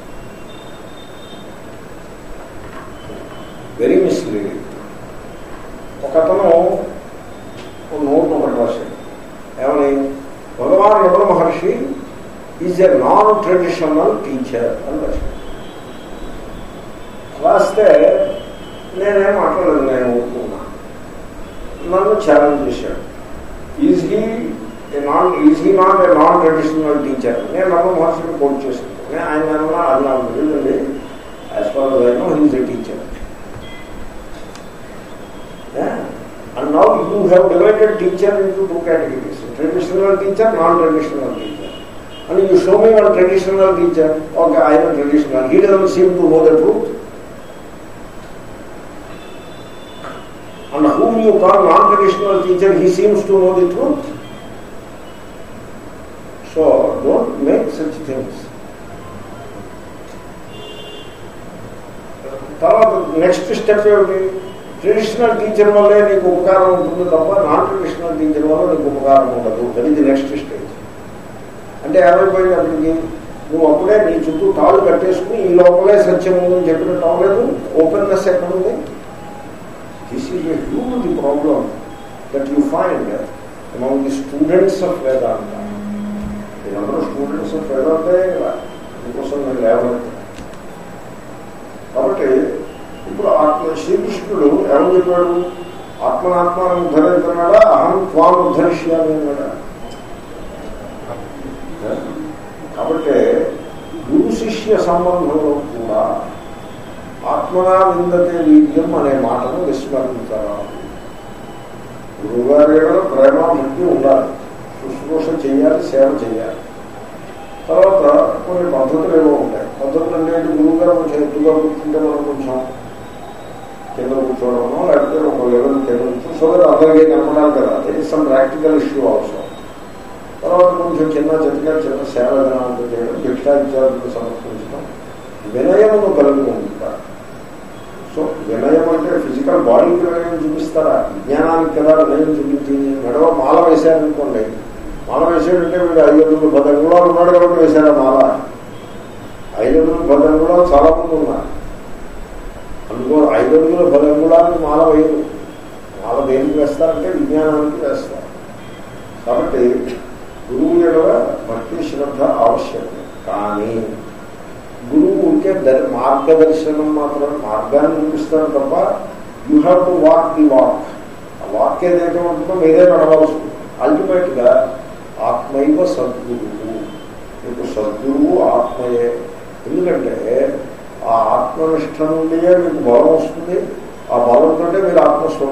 very misleading ఒక అతను నోట్ ఒకటి రాశాడు ఏమని Bhagavan Ramana Maharshi is a non traditional teacher అని రాశాడు రాస్తే నేనేం మాట్లాడలేదు నేను ఊరుకున్నా నన్ను ఛాలెంజ్ చేశాడు is he non is he not a non traditional teacher నేను రమణ మహర్షిని కోట్ చేశాను నేను ఆయన అన్నా అది నాకు తెలియదండి as far I know he's a teacher And now you have divided teacher into two categories, traditional teacher, non-traditional teacher. And you show me one traditional teacher, okay, I am traditional. He doesn't seem to know the truth. And whom you call non-traditional teacher, he seems to know the truth. So don't make such things. తర్వాత next step ఏమిటి traditional teacher వల్లే నీకు ఉపకారం ఉంటుంది తప్ప non traditional teacher వల్ల నీకు ఉపకారం ఉండదు అది నెక్స్ట్ స్టేజ్ అంటే ఏమైపోయింది అక్కడికి నువ్వు అప్పుడే నీ చుట్టూ తాళ్ళు కట్టేసుకుని ఈ లోపలే సత్యం ఉందని చెప్పినట్టు అవ్వలేదు ఓపెన్నెస్ ఎక్కడ ఉంది this is a huge problem that you find among the students of Vedanta వీళ్ళందరూ స్టూడెంట్స్ ఆఫ్ వేదాంతే కదా దీనికోసం నేను లేవలేదు కాబట్టి ఇప్పుడు ఆత్మ శ్రీకృష్ణుడు ఏమని చెప్పాడు ఆత్మనాత్మాను ఉద్ధరించున్నాడా అహం త్వాం ఉద్ధరిష్యామి అన్నాడా కాబట్టి గురు శిష్య సంబంధంలో కూడా ఆత్మనా విందతే వీర్యం అనే మాటను విస్మరించాలి గురువుగారి ప్రేమ భక్తి ఉండాలి శుశ్రూష చేయాలి సేవ చేయాలి తర్వాత కొన్ని పద్ధతులు ఏవో ఉంటాయి పద్ధతులు అంటే గురువు గారు కొంచెం ఎత్తుగా కూర్చుంటే మనం కొంచెం కింద కూర్చోవడము లేకపోతే ఒక లెవెల్ కింద కూర్చో సో దట్ అందరికీ కనపడాలి కదా that is some practical issue also తర్వాత కొంచెం చిన్న చిన్నగా చిన్న సేవ విధానాలు చేయడం భిక్షాచారులకు సమర్పించడం వినయమును కలిగి ఉంటారు సో వినయం అంటే ఫిజికల్ బాడీకి వినయం చూపిస్తారా విజ్ఞానానికి కదా వినయం చూపించింది మెడవ మాల వేశారనుకోండి మాల వేసాడంటే వీడు ఐదు అడుగులు పది అంగుళాలు ఉన్నాడు కాబట్టి వేశారా మాల ఐదు అడుగులు పది అంగుళాలు చాలా మంది ఉన్నారు అందుకో ఐదు అడుగుల పది అంగుళాలను మాల వేయరు మాల దేనికి వేస్తారంటే విజ్ఞానానికి వేస్తారు కాబట్టి గురువు యొక్క భక్తి శ్రద్ధ ఆవశ్యకం కానీ గురువు ఉంటే దర్ మార్గదర్శనం మాత్రం మార్గాన్ని చూపిస్తాను తప్ప you have to walk the walk ఆ వాక్ ఏదైతే ఉంటుందో మీదే నడవలసి అల్టిమేట్ గా ఆత్మైవ సద్గురువు మీకు సద్గురువు ఆత్మయే ఎందుకంటే ఆ ఆత్మనిష్ట నుండియే మీకు బలం వస్తుంది ఆ బలంతో మీరు ఆత్మస్వరూపం